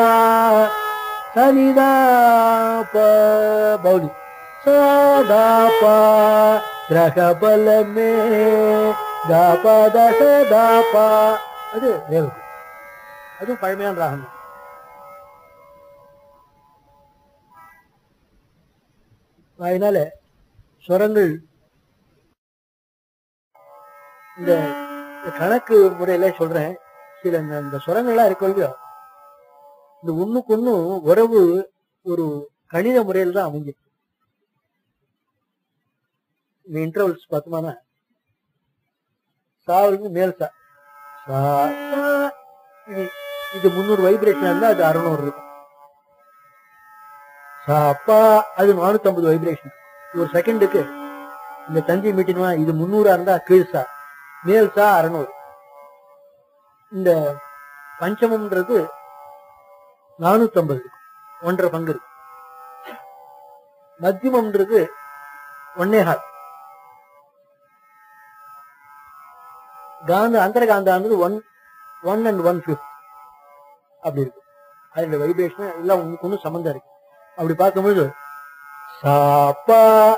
సరిదాప బౌలి సదాప గ్రహబలమే దాపద సదాప அது ரேவகு அதுவும் பழமையான ராகம் தான். அதனால சுரங்கள் இந்த இந்த கணக்கு முறையில சொல்றேன் சில இந்த இந்த சுரங்கள்லாம் இருக்க இல்லையோ இந்த ஒண்ணுக்கு ஒண்ணும் உறவு ஒரு கணித முறையில் தான் அமைஞ்சிருக்கு இந்த இன்டர்வல்ஸ் பார்த்தோம்னா சாவுக்கு மேல் சா சா, சா. இது இது முந்நூறு வைப்ரேஷன் இருந்தா அது அறுநூறு இருக்கும் சாப்பா அது நானூத்தி ஐம்பது வைப்ரேஷன் ஒரு செகண்டுக்கு இந்த தந்தி மீட்டினா இது முந்நூறா இருந்தா கீழ் சா மேல் சா அறுநூறு இந்த பஞ்சமம்ன்றது நானூத்தி ஐம்பது ஒன்றரை பங்கு இருக்கு மத்தியமம்ன்றது ஒன்னே ஹால் காந்த அந்தர காந்தான்றது one one and one fifth அப்படி இருக்கு அதுல வைப்ரேஷன் எல்லாம் ஒண்ணுக்கு ஒண்ணு சம்மந்தம் இருக்கு அப்படி பார்க்கும்போது சாப்பா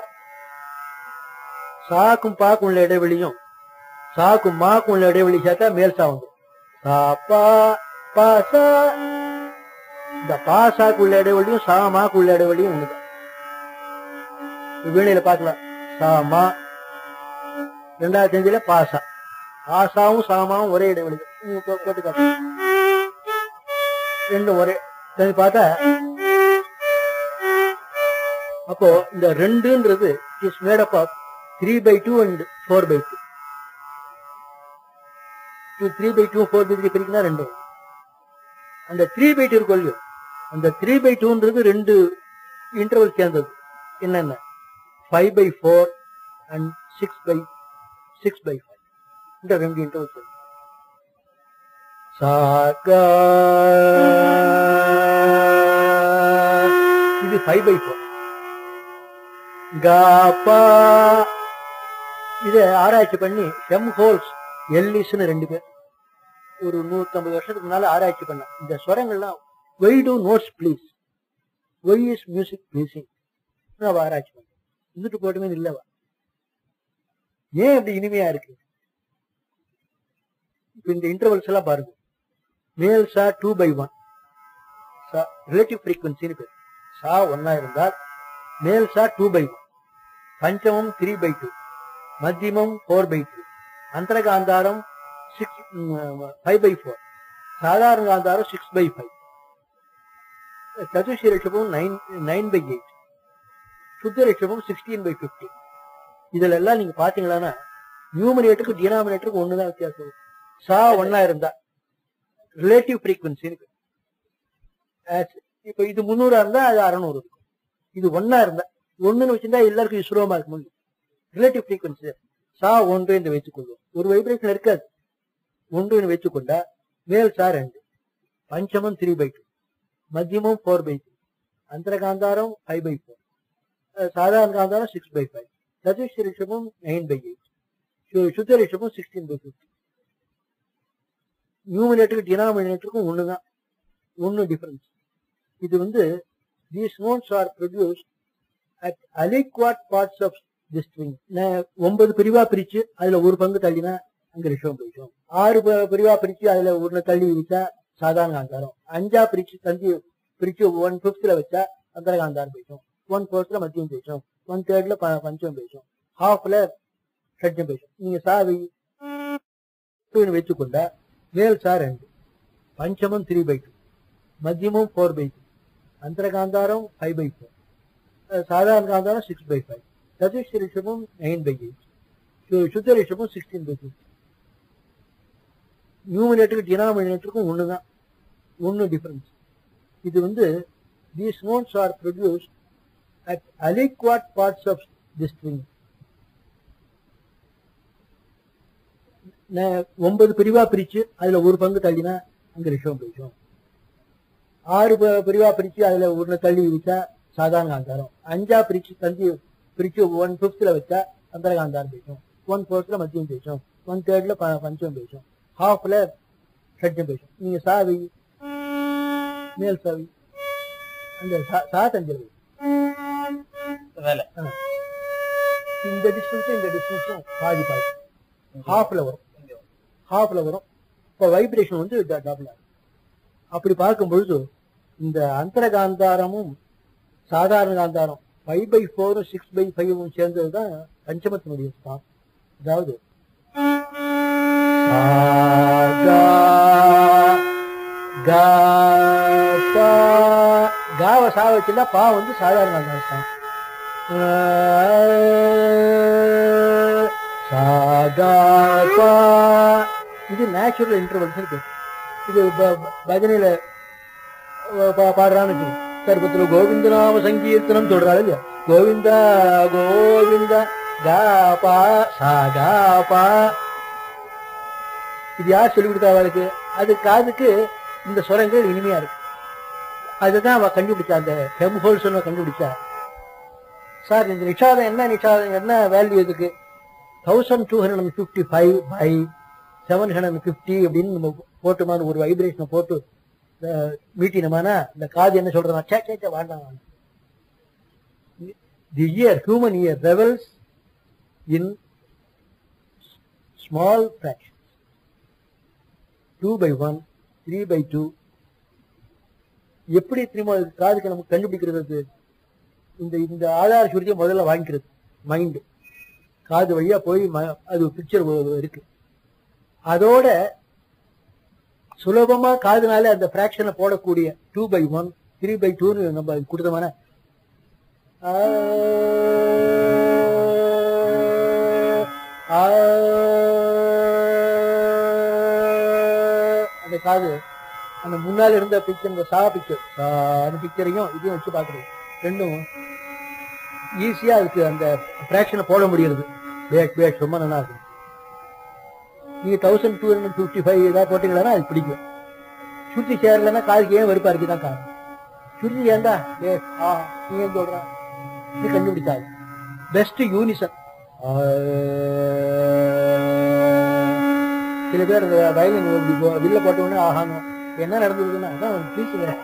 சாக்கும் பாக்கும் உள்ள இடைவெளியும் சாக்கும் மாக்கும் உள்ள இடைவெளி சேர்த்தா மேல் சா வந்து சாப்பா பாசா இந்த பாசாக்கு உள்ள இடைவெளியும் சா மாக்கு உள்ள இடைவெளியும் ஒண்ணுதான் வீணையில பார்க்கலாம் சா மா ரெண்டாயிரத்தி அஞ்சுல பாசா ஆசாவும் சாமாவும் ஒரே இடைவெளி நீங்க போ- போட்டு காட்டு ரெண்டும் ஒரே சரி பார்த்தா அப்போ இந்த ரெண்டுன்றது is made up of three by two and four by two three by two four by three பிரிக்கினா ரெண்டு வரும். அந்த த்ரீ பை டூ இருக்கும் இல்லையோ அந்த த்ரீ பை டூன்றது ரெண்டு இன்டர்வல் சேர்ந்தது என்னென்ன five by four and six by six by five இந்த ரெண்டு இன்டர்வல் சேர்ந்து சாகா இது ஃபைவ் பை ஃபோர் காப்பா இதை ஆராய்ச்சி பண்ணி எம் ஹோல்ஸ் எல்லிஸ்னு ரெண்டு பேர் ஒரு நூத்தம்பது வருஷத்துக்கு முன்னால ஆராய்ச்சி பண்ண இந்த ஸ்வரங்கள்லாம் why do notes please why is music pleasing அவ ஆராய்ச்சி பண்ண இருந்துட்டு போட்டுமே இல்லவா ஏன் இப்படி இனிமையா இருக்கு இப்ப இந்த இன்டர்வல்ஸ் எல்லாம் பாருங்க மேல் சா டூ பை ஒன் சா ரிலேட்டிவ் ஃப்ரீக்வன்சின்னு பேர் சா ஒன்னா இருந்தால் மேல் சா டூ பை ஒன் பஞ்சமம் த்ரீ பை டூ மத்தியமம் ஃபோர் பை டூ அந்தரகாந்தாரம் சிக்ஸ் ஃபைவ் பை ஃபோர் சாதாரண காந்தாரம் சிக்ஸ் பை ஃபைவ் சதுஷி ரிஷபம் நைன் நைன் பை எயிட் சுத்த ரிஷபம் சிக்ஸ்டீன் பை ஃபிஃப்டீன் இதுல எல்லாம் நீங்க பாத்தீங்கன்னா நியூமரேட்டருக்கு டினாமினேட்டருக்கு ஒண்ணுதான் வித்தியாசம் இருக்கு. சா ஒன்னா இருந்தா ரிலேட்டிவ் ஃப்ரீக்வன்சி இருக்கு As- இப்ப இது முந்நூறா இருந்தா அது அறுநூறு இருக்கும் இது ஒன்னா இருந்தா ஒண்ணுன்னு வச்சிருந்தா எல்லாருக்கும் இது சுலபமா இருக்க முடியும் ரிலேட்டிவ் ஃப்ரீக்வன்சி சா ஒன்று என்று வைத்துக் கொள்வோம் ஒரு வைப்ரேஷன் இருக்காது ஒன்று என்று வைத்துக் கொண்டா மேல் சா ரெண்டு பஞ்சமம் த்ரீ பை டூ மத்தியமம் ஃபோர் பை டூ அந்தரகாந்தாரம் ஃபைவ் பை ஃபோர் சாதாரண காந்தாரம் சிக்ஸ் பை ஃபைவ் சதுஷ் ரிஷபம் நைன் பை எயிட் சுத்த ரிஷபம் சிக்ஸ்டீன் பை ஃபிஃப்டி நியூமினேட்டருக்கு டினாமினேட்டருக்கும் ஒண்ணுதான் ஒன்னு டிஃபரன்ஸ் இது வந்து these notes are produce at aliquot parts of this string ஒன்பது பிரிவா பிரிச்சு அதுல ஒரு பங்கு தள்ளினா அங்க ரிஷபம் போயிடும் ஆறு ப- பிரிவா பிரிச்சு அதுல ஒண்ணு தள்ளி விரிச்சா சாதாரண காந்தாரம் அஞ்சா பிரிச்சு தந்தி பிரிச்சு ஒன் பிப்த்ல வச்சா அந்தர காந்தாரம் போயிடும் ஒன் ஃபோர்த்ல மத்தியம் பேசும் ஒன் தேர்ட்ல பஞ்சம் பேசும் ஹாஃப்ல ஷட்ஜம் பேசும் நீங்க சாவி வச்சுக்கொண்டா மேல் சா ரெண்டு பஞ்சமம் த்ரீ பை டூ மத்தியமம் ஃபோர் பை டூ அந்தரகாந்தாரம் ஃபைவ் பை ஃபோர் சாதாரண காந்தாரம் சிக்ஸ் பை ஃபைவ் சதுஷ் ரிஷபம் நைன் பை எயிட் சுத்த ரிஷபம் சிக்ஸ்டீன் பை டூ நியூமினேட்டருக்கு டினாமினேட்டருக்கும் ஒண்ணுதான் ஒன்னும் டிஃபரன்ஸ் இது வந்து these notes are produced at aliquot parts of the string ஒன்பது பிரிவா பிரிச்சு அதுல ஒரு பங்கு தள்ளினா அங்க ரிஷம் போயிடும் ஆறு ப- பிரிவா பிரிச்சு அதுல ஒன்னு தள்ளி வச்சா சாதாரண காந்தாரம் அஞ்சா பிரிச்சு தந்தி பிரிச்சு ஒன் பிப்த்ல வச்சா அந்தர காந்தாரம் பேசும் ஒன் ஃபோர்த்ல மத்தியம் பேசும் ஒன் தேர்ட்ல பஞ்சம் பேசும் ஹாஃப்ல ஷட்ஜம் பேசும் நீங்க சாவி மேல் சாவி அந்த சா- சா தஞ்சல் வேலை ஆ. இந்த டிஸ்டன்ஸும் இந்த டிஸ்டன்ஸும் பாதி பாதி ஹாஃப்ல வரும் ஹாஃப்ல வரும் இப்போ வைப்ரேஷன் வந்து டபுள் ஆகும் அப்படி பார்க்கும் பொழுது இந்த அந்தர காந்தாரமும் சாதாரண காந்தாரம் ஃபைவ் பை ஃபோரும் சிக்ஸ் பை ஃபைவும் சேர்ந்தது தான் பஞ்சமத்தினுடைய ஸ்தான் அதாவது சா, கா, கா, பா. காவை சா வச்சுன்னா பா வந்து சாதாரண காந்தாரம் ஸ்தான் சாகாபா இது நேச்சுரல் இன்டர்வல்ஸ் இருக்கு இது ப- ப- பஜனையில அஹ், பா- பாடுறான்னு வச்சுக்கோ. சர்வத்துல கோவிந்தநாம சங்கீர்த்தனம் சொல்றாரு இல்லையா கோவிந்தா கோவிந்தா காபா சாகாபா இது யார் சொல்லி கொடுத்தா அவளுக்கு அது காதுக்கு இந்த சுரங்கள் இனிமையா இருக்கு அதுதான் அவ கண்டுபிடிச்சா அந்த ஹெம் ஹோல்ஸ் கண்டுபிடிச்சா சார் இந்த நிஷாதம் என்ன நிஷாதம் என்ன வேல்யூ இதுக்கு thousand two hundred and fifty five by seven hundred and fifty அப்படின்னு நம்ம போட்டுமான ஒரு வைப்ரேஷனை போட்டு மீட்டினோமானா இந்த காது என்ன சொல்றதா சே சே சே வேண்டாம் வேண்டாம் the ear human ear revels in small fraction two by one three by two எப்படி திரும்ப அது காதுக்கு நமக்கு கண்டுபிடிக்கிறது அது? இந்த இந்த ஆதார சுருதியை முதல்ல வாங்கிக்கிறது மைண்டு காது வழியா போய் ம- அது பிக்சர் இருக்கு அதோட சுலபமா காதுனால அந்த பிராக்ஷனை போடக்கூடிய two by one three by டூன்னு நம்ம கொடுத்தோம்னா ஆ, ஆ, அந்த காது அந்த முன்னால இருந்த பிக்சர் இந்த சா பிக்சர் அந்த பிக்சரையும் இதையும் வச்சு பாக்குறது ரெண்டும் ஈஸியா அதுக்கு அந்த ஃபிராக்ஷனை போட முடியுது பேக் பேக் ரொம்ப நல்லா இருக்கு நீங்க thousand two hundred fifty five ஏதாவது போட்டீங்கன்னா அது பிடிக்கும் சுருத்தி சேரலன்னா காதுக்கு ஏன் வெறுப்பா இருக்குதான் காரணம் சுருத்தி சேர்ந்தா ஏ ஆ நீ ஏன் சொல்ற இது கண்டுபிடிச்சாது பெஸ்ட் யூனிசன் சில பேர் இந்த வயலின் வில்ல போட்ட உடனே ஆகாணும் என்ன நடந்ததுன்னா அதான் பேசுகிறேன்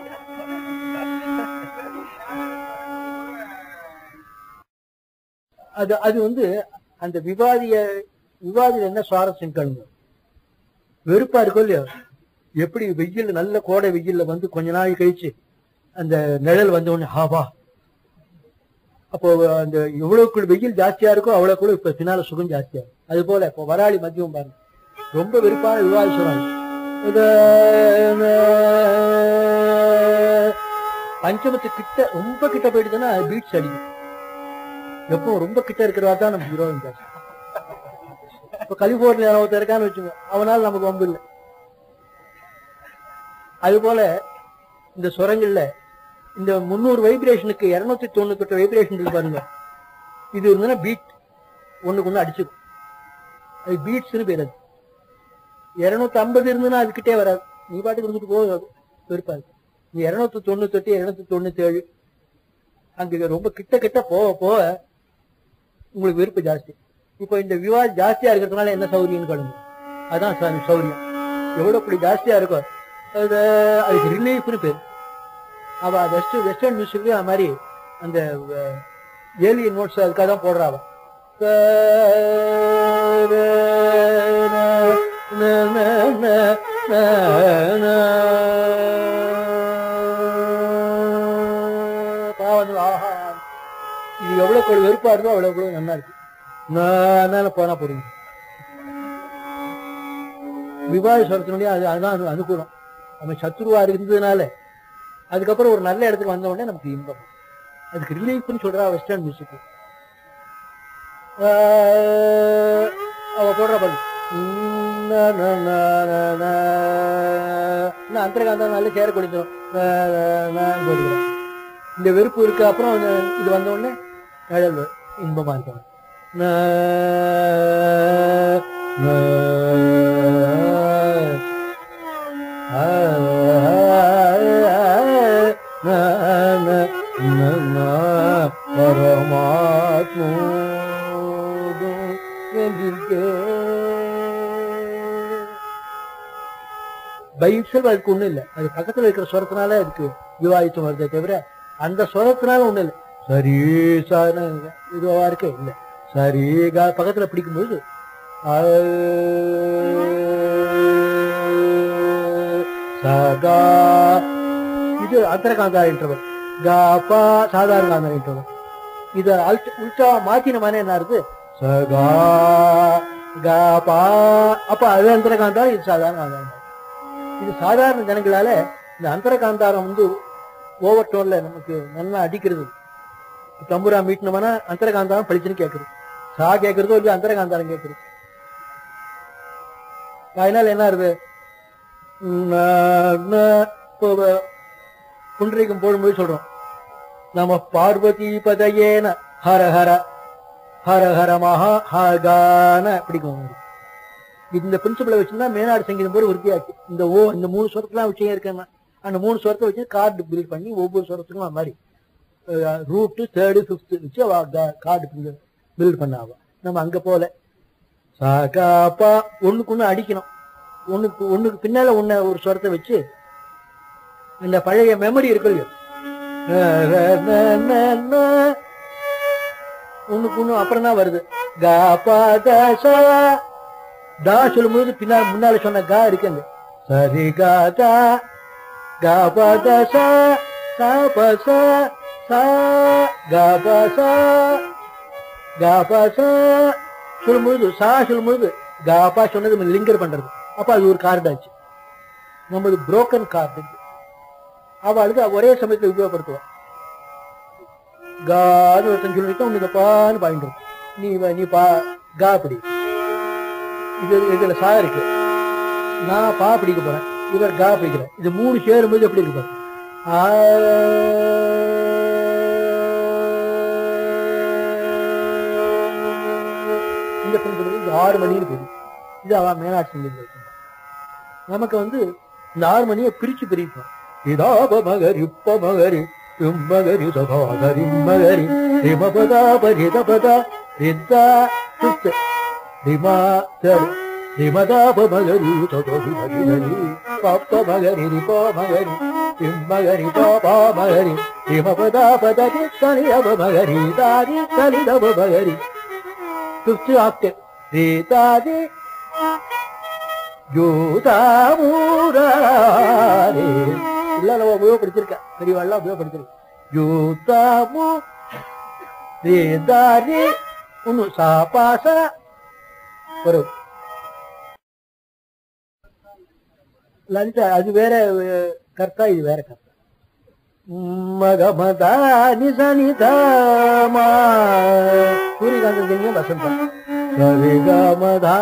அது அது வந்து அந்த விவாதிய விவாதியில் என்ன சுவாரஸ்யம் கலந்து வெறுப்பா இருக்கும் இல்லையா எப்படி வெயில் நல்ல கோடை வெயில்ல வந்து கொஞ்ச நாள் கழிச்சு அந்த நிழல் வந்த உடனே ஹாவா அப்போ அந்த எவ்வளவுக்குள் வெயில் ஜாஸ்தியா இருக்கோ அவ்வளவுக்குள்ள இப்ப பின்னால சுகம் ஜாஸ்தியா இருக்கும் அது போல இப்போ வராளி மதியம் பாருங்க ரொம்ப வெறுப்பான விவாதி சொல்றாங்க இது, பஞ்சமத்து கிட்ட ரொம்ப கிட்ட போயிடுதுன்னா பீட்ஸ் அடிக்கும் எப்போ ரொம்ப கிட்ட இருக்கிறவா தான் நமக்கு விரோதம் பேசும் இப்ப கலிபோர்னியா ஒருத்தர் இருக்கான்னு வச்சுக்கோ அவனால நமக்கு வம்பு இல்லை அது போல இந்த சுரங்கள்ல இந்த முந்நூறு வைப்ரேஷனுக்கு இருநூத்தி தொண்ணூத்தெட்டு வைப்ரேஷன் இருக்கு பாருங்க இது இருந்ததுன்னா பீட் ஒண்ணுக்கு ஒண்ணு அடிச்சுக்கும் அது பீட்ஸ்னு பேர் அது இருநூத்தி ஐம்பது இருந்ததுன்னா அதுக்கிட்டே வராது நீ பாட்டுக்கு இருந்துட்டு போக இருப்பாது நீ இருநூத்தி தொண்ணூத்தெட்டு இருநூத்தி தொண்ணூத்தி ஏழு அங்க ரொம்ப கிட்ட கிட்ட போக போக உங்களுக்கு விருப்பம் ஜாஸ்தி இப்போ இந்த விவாதம் ஜாஸ்தியா இருக்கிறதுனால என்ன சௌரியம்னு கடுங்க அதான் ச- சௌரியம் எவ்வளவு இப்படி ஜாஸ்தியா இருக்கும் அது அதுக்கு ரிலீஃப்னு பேர் அவ வெஸ்ட் வெஸ்டர்ன் மியூசிக்லயும் அது மாதிரி அந்த ஏலியன் நோட்ஸ் அதுக்காக தான் போடுறா அவ பாவம் ஆஹா இது எவ்வளவு கூட வெறுப்பா இருக்கோ அவ்வளவு கூட நல்லா இருக்கு நான் போனா போடுங்க விவாத சொல்றதுனுடைய அது அதுதான் அனு- அனுகூலம் நம்ம சத்ருவா இருந்ததுனால அதுக்கப்புறம் ஒரு நல்ல இடத்துக்கு வந்த உடனே நமக்கு இன்பம் அதுக்கு ரிலீஃப்னு சொல்றா வெஸ்டர்ன் மியூசிக் அவ போடுற பாரு உம் அந்தரகாந்தம் நல்ல சேர குடிச்சிடும் போட்டுக்கிறேன் இந்த வெறுப்பு இருக்கு அப்புறம் இந்த- இது வந்த உடனே நிழல் வரும். இன்பமா இருக்கணும் பைசல் அதுக்கு ஒண்ணும் இல்லை அது பக்கத்துல இருக்கிற சுரத்தினால அதுக்கு யுவாயுத்தம் வருதே தவிர அந்த சுரத்தினால ஒண்ணும் இல்லை சரி சார் இதுவா இருக்கு இல்ல சரி கா பக்கத்துல பிடிக்கும்போது ஆ, சகா இது அந்தரகாந்தார இன்டர்வல் காப்பா சாதாரண காந்தார இன்டர்வல் இத அல்ட்- உல்டா மாத்தினமான என்ன இருக்கு சகா காப்பா அப்ப அது அந்தரகாந்தாரம் இது சாதாரண காந்தாரம் இது சாதாரண ஜனங்களால இந்த அந்தரகாந்தாரம் வந்து ஓவர் டோன்ல நமக்கு நல்லா அடிக்கிறது தம்புரா மீட்டினோம்னா அந்தரகாந்தாரம் பளிச்சுன்னு கேட்குது சா கேட்கறதோ இல்லையோ அந்தரகாந்தாரம் கேட்குது அதனால என்ன இருக்கு புண்டரிக்கும் போடும்போது சொல்றோம் நம்ம பார்வதி பதையேன ஹர ஹர ஹர ஹர மகா ஹகான பிடிக்கும் இந்த பிரின்சிபலை வச்சுருந்தா மேனாடு சங்கீதம் போது விருத்தியாச்சு இந்த ஓ இந்த மூணு சுரத்துலாம் விஷயம் இருக்குன்னா அந்த மூணு சுரத்தை வச்சு கார்டு பில்ட் பண்ணி ஒவ்வொரு சுரத்துக்கும் அது மாதிரி ரூட்டு தேர்டு ஃபிஃப்த்து வச்சு அவ கார்டு பில்ட் பண்ண அவ நம்ம அங்க போல சாகாப்பா ஒண்ணுக்கு ஒண்ணு அடிக்கணும் ஒண்ணுக்கு ஒண்ணுக்கு பின்னால ஒண்ணு ஒரு சுரத்தை வச்சு இந்த பழைய மெமரி இருக்கு இல்லையோ ஒண்ணுக்கு ஒண்ணு அப்புறம் தான் வருது கா பா த சா தா சொல்லும்போது பின்னால் முன்னால சொன்ன கா இருக்குங்க சரி கா தா கா பா த சா சா ப சா சா கா பா சா கா பா சா சொல்லும்போது சா சொல்லும்போது கா பா சொன்னது லிங்கர் பண்றது அப்ப அது ஒரு கார்டு ஆச்சு நம்மது புரோக்கன் கார்டு அவளுக்கு ஒரே சமயத்துல உபயோகப்படுத்துவான் கான்னு ஒருத்தன் சொல்லிட்டு உனக்கு பான்னு பாயிண்ட் நீ வ- நீ பா கா படி இது இதுல சா இருக்கு நான் பா பிடிக்க போறேன் இவர் கா பிடிக்கிறேன் இது மூணு சேரும்போது எப்படி இருக்கு பாரு ஆ இந்த பிரின்சிபல் இது ஆறு மணின்னு போகுது இது அவன் மேலாட்சி செஞ்சு நமக்கு வந்து இந்த ஆறு மணியை பிரிச்சு பிரிப்போம் இதாப மகரி உப்ப மகரி தும்மகரி சபாதரி மகரி ரிமபதா பரிதபதா ரித்தா சுத்து ரிமா சரி ரிமதாப மகரி சதோபி மகிரி பப்ப மகரி ரிபோ மகரி திம்மகரி பாபா மகரி ரிமபதா பதரி தனியப மகரி தாரி தனிதப மகரி ஃபிஃப்த் ஆக்டேவ் ரீதாதி யூதாமூராரே இல்ல நம்ம உபயோகப்படுத்திருக்கேன் பெரியவாள்லாம் உபயோகப்படுத்திருக்கேன் யூதாமு ரேதாரி ஒன்னு சாபாச வரும் லலிதா அது வேற அஹ், கர்த்தா இது வேற கர்த்தா மகமதா நிசனிதாமா சூரியகாந்தன் ஜென்யம் வசந்தா சரிகமதா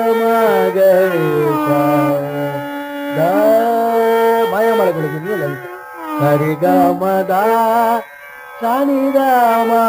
மகேஷா தா மாயாமலை கொடுக்குறீங்க லலிதா சரிகமதா சானிதாமா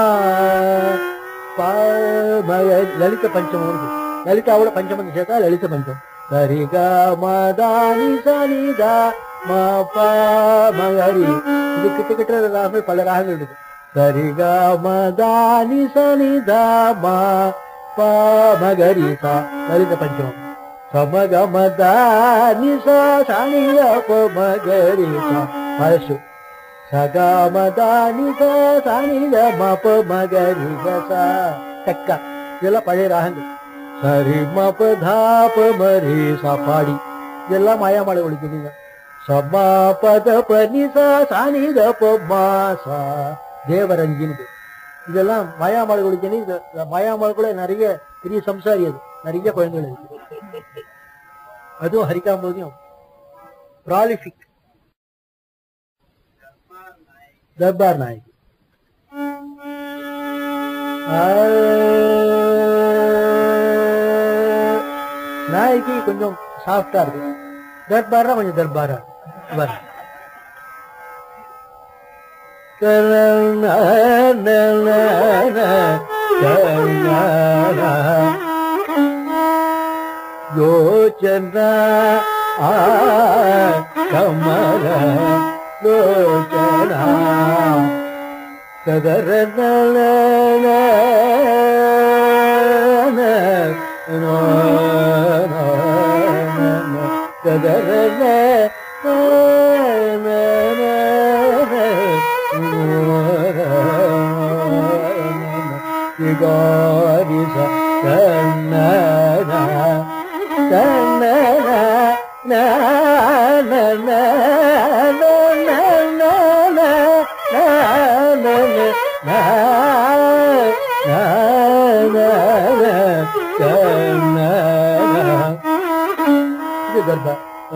மக லலித பஞ்சமம் இருக்கு லலிதாவோட பஞ்சமம் சேர்த்தா லலித பஞ்சம் சரிகமதானி சனிதா மா பா மகரி இது கிட்ட கிட்ட ராகங்கள் பல ராகங்கள் இருக்கு சரிகமதானி சனிதா மா பா மகரி சா லலித பஞ்சமம் சமகமதானி சா சனிதா ப மகரி சா மரசு சகாமதானி சா சனித மப மகரி சா தக்கா இதெல்லாம் பழைய ராகங்கள் சரி மப தாப மரி சா பாடி இதெல்லாம் மாயாமலை ஒழிக்கிறீங்க சமா பத பனிசா சானித மாசா தேவரஞ்சின் இதெல்லாம் மாயாமலை ஒழிக்கணி மாயாமலை கூட நிறைய பெரிய சம்சாரி அது நிறைய குழந்தைகள் இருக்கு அதுவும் ஹரிகாம்போதியும் ப்ராலிஃபிக் தர்பார் நாயகி நாயகி நாய்க்கு கொஞ்சம் சாஃப்டா இருக்கு தர்பாரா கொஞ்சம் தர்பாரா வர யோச்சனா ஆ கமல லோச்சனா இது கர்ப்பா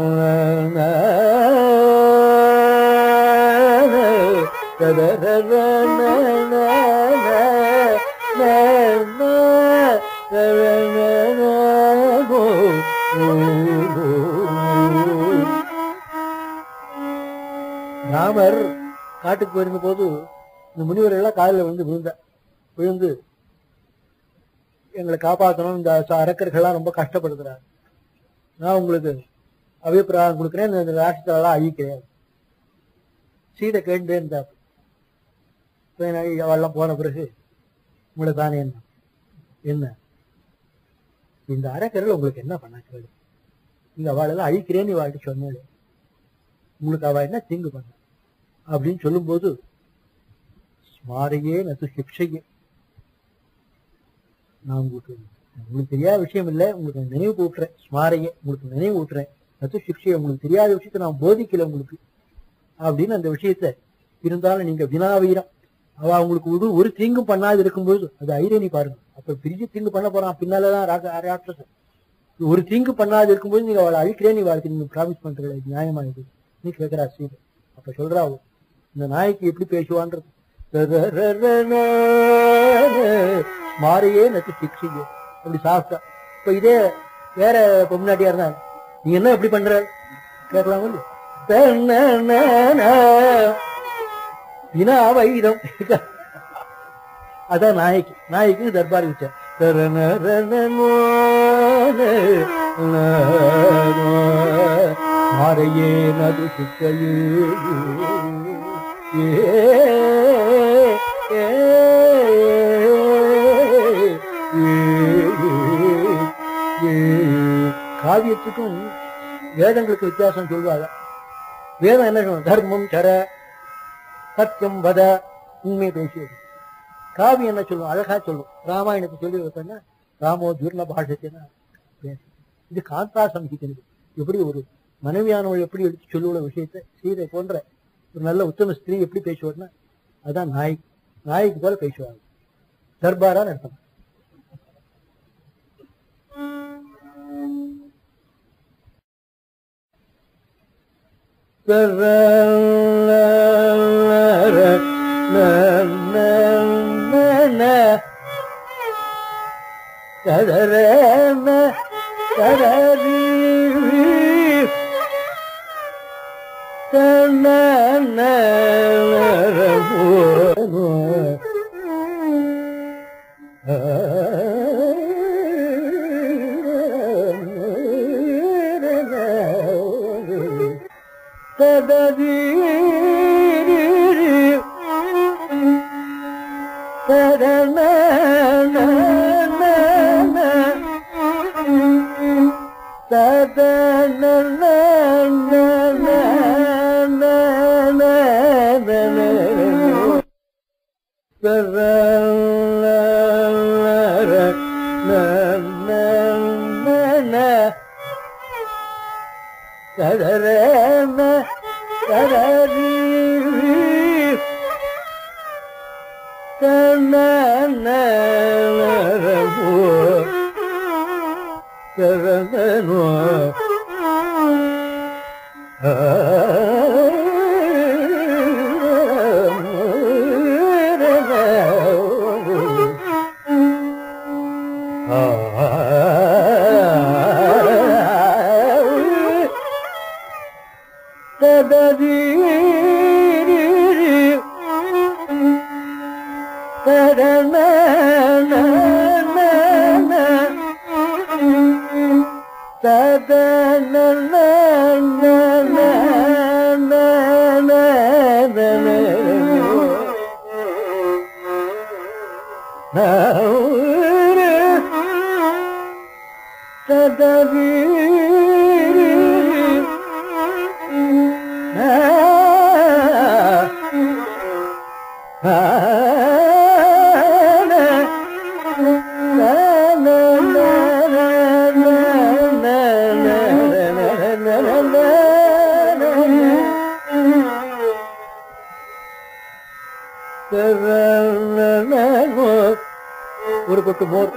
ராமர் காட்டுக்கு போயிருந்த போது இந்த முனிவர் எல்லாம் காலில் விழுந்து விழுந்த விழுந்து எங்களை காப்பாற்றணும் இந்த அரக்கர்கள்லாம் ரொம்ப கஷ்டப்படுத்துறாங்க நான் உங்களுக்கு அபிப்பிராயம் கொடுக்குறேன் இந்த ராஷ்டிரத்தெல்லாம் அழிக்கிறேன் சீதை கேட்டுட்டே இருந்தார் அவெல்லாம் போன பிறகு உங்களை தானே என்ன என்ன இந்த அரக்கர்கள் உங்களுக்கு என்ன பண்ணா கேளு நீங்க அவளெல்லாம் அழிக்கிறேன்னு வாழ்க்கை சொன்னாலே உங்களுக்கு அவ என்ன தீங்கு பண்ண அப்படின்னு சொல்லும்போது ஸ்மாரையே நது சிக்ஷையே நான் உங்களுக்கு உங்களுக்கு தெரியாத விஷயம் இல்லை உங்களுக்கு நினைவு ஊட்டுறேன் ஸ்மாரையே உங்களுக்கு நினைவு ஊட்டுறேன் நது சிக்ஷையை உங்களுக்கு தெரியாத விஷயத்தை நான் போதிக்கல உங்களுக்கு அப்படின்னு அந்த விஷயத்த இருந்தாலும் நீங்க வினாவீரம் அவ உங்களுக்கு ஒரு ஒரு தீங்கும் பண்ணாது இருக்கும்போது அது ஐரணி பாருங்க அப்ப பிரிஞ்சு தீங்கு பண்ண போறான் பின்னாலதான் ராக- ராட்சசன் ஒரு தீங்கு பண்ணாது இருக்கும்போது நீங்க அவளை அழிக்கிறேன் நீ வாழ்க்கை நீங்க ப்ராமிஸ் பண்றது இது நியாயமா இது நீ கேட்கிறா சீதை அப்ப சொல்றா அவ, இந்த நாய்க்கு எப்படி பேசுவான்றது மாறியே நச்சு சிக்ஷிங்க அப்படி சாப்பிட்டா இப்ப இதே வேற பொம்னாட்டியா இருந்தா நீங்க என்ன எப்படி பண்ற கேட்கலாம் வினா வைரம் அதான் நாய்க்கு நாய்க்கு தர்பார் வச்சேன் மாறையே நது சிக்கையே காவியத்துக்கும் வேதங்களுக்கு வித்தியாசம் சொல்லுவாங்க வேதம் என்ன சொல்லும் தர்மம் சர சத்தியம் வத உண்மை பேசியது காவியம் என்ன சொல்லும் அழகா சொல்லும் ராமாயணத்தை சொல்லி வைப்பேன்னா ராமோ துர்ல பாஷத்தினா பேசும் இது காந்தா சம்ஹிதனுக்கு எப்படி ஒரு மனைவியானவள் எப்படி எடுத்து சொல்லுவ விஷயத்தை சீதை போன்ற ஒரு நல்ல உத்தம ஸ்திரீ எப்படி பேசுவார்னா அதான் நாய் நாய்க்கு போல பேசுவாங்க தர்பாரான்னு அர்த்தம் ஒரு கொட்டு மோர்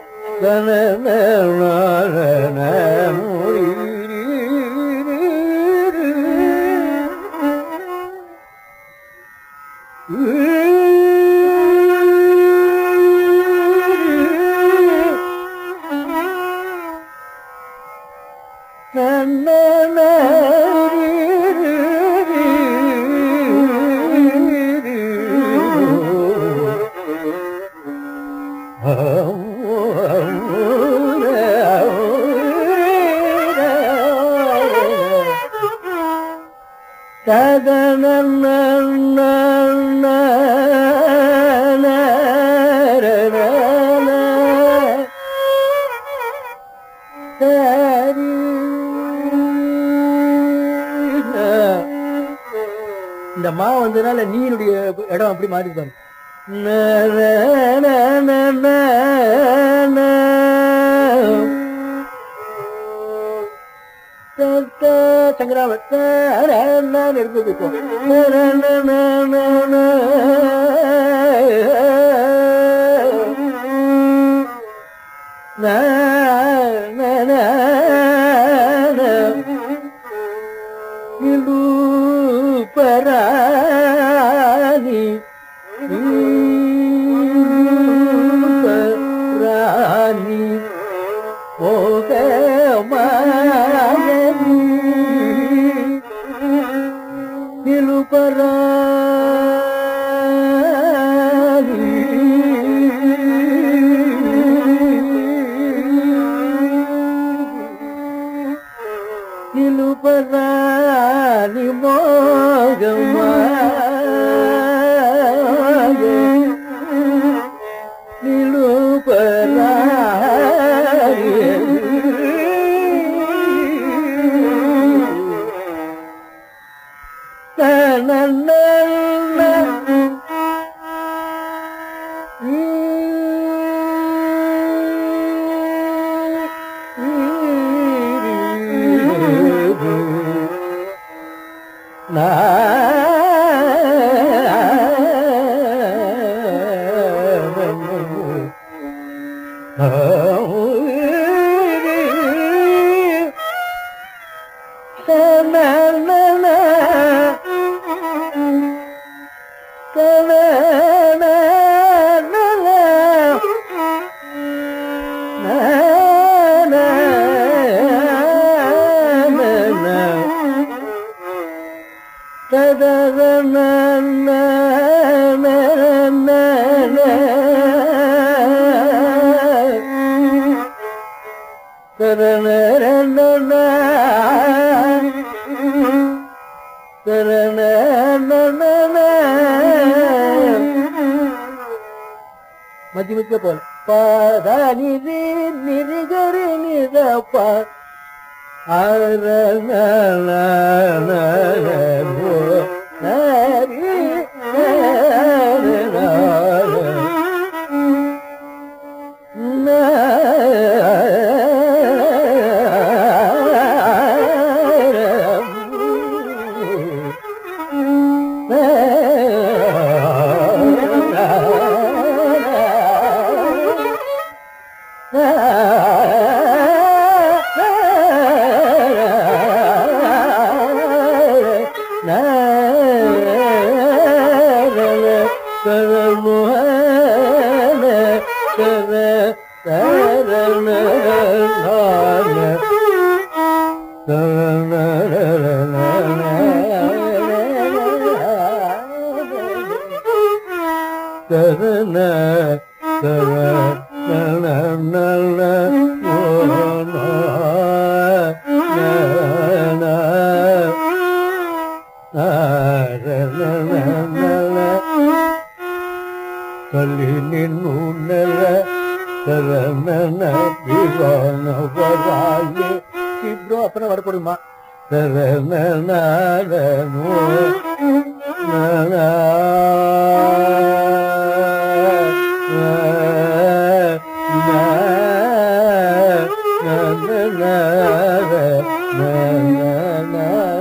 இந்த மா வந்ததுனால நீனுடைய இடம் அப்படி மாறி பாரு சங்கராமன் இருக்குது இப்போ பராணி ராணி மோகமாயி நிலுபராணி நிலுபராணி மோகமாய மத்தி மத்திய போல பத நிதி நிரிகரி நிதப்ப தருண தர நன நன ஓ ந நன கல்லினின் உன்னல தரணன விவானவராயே இப்ரோ அப்புறம் வரப்படுமா தரணனோ நன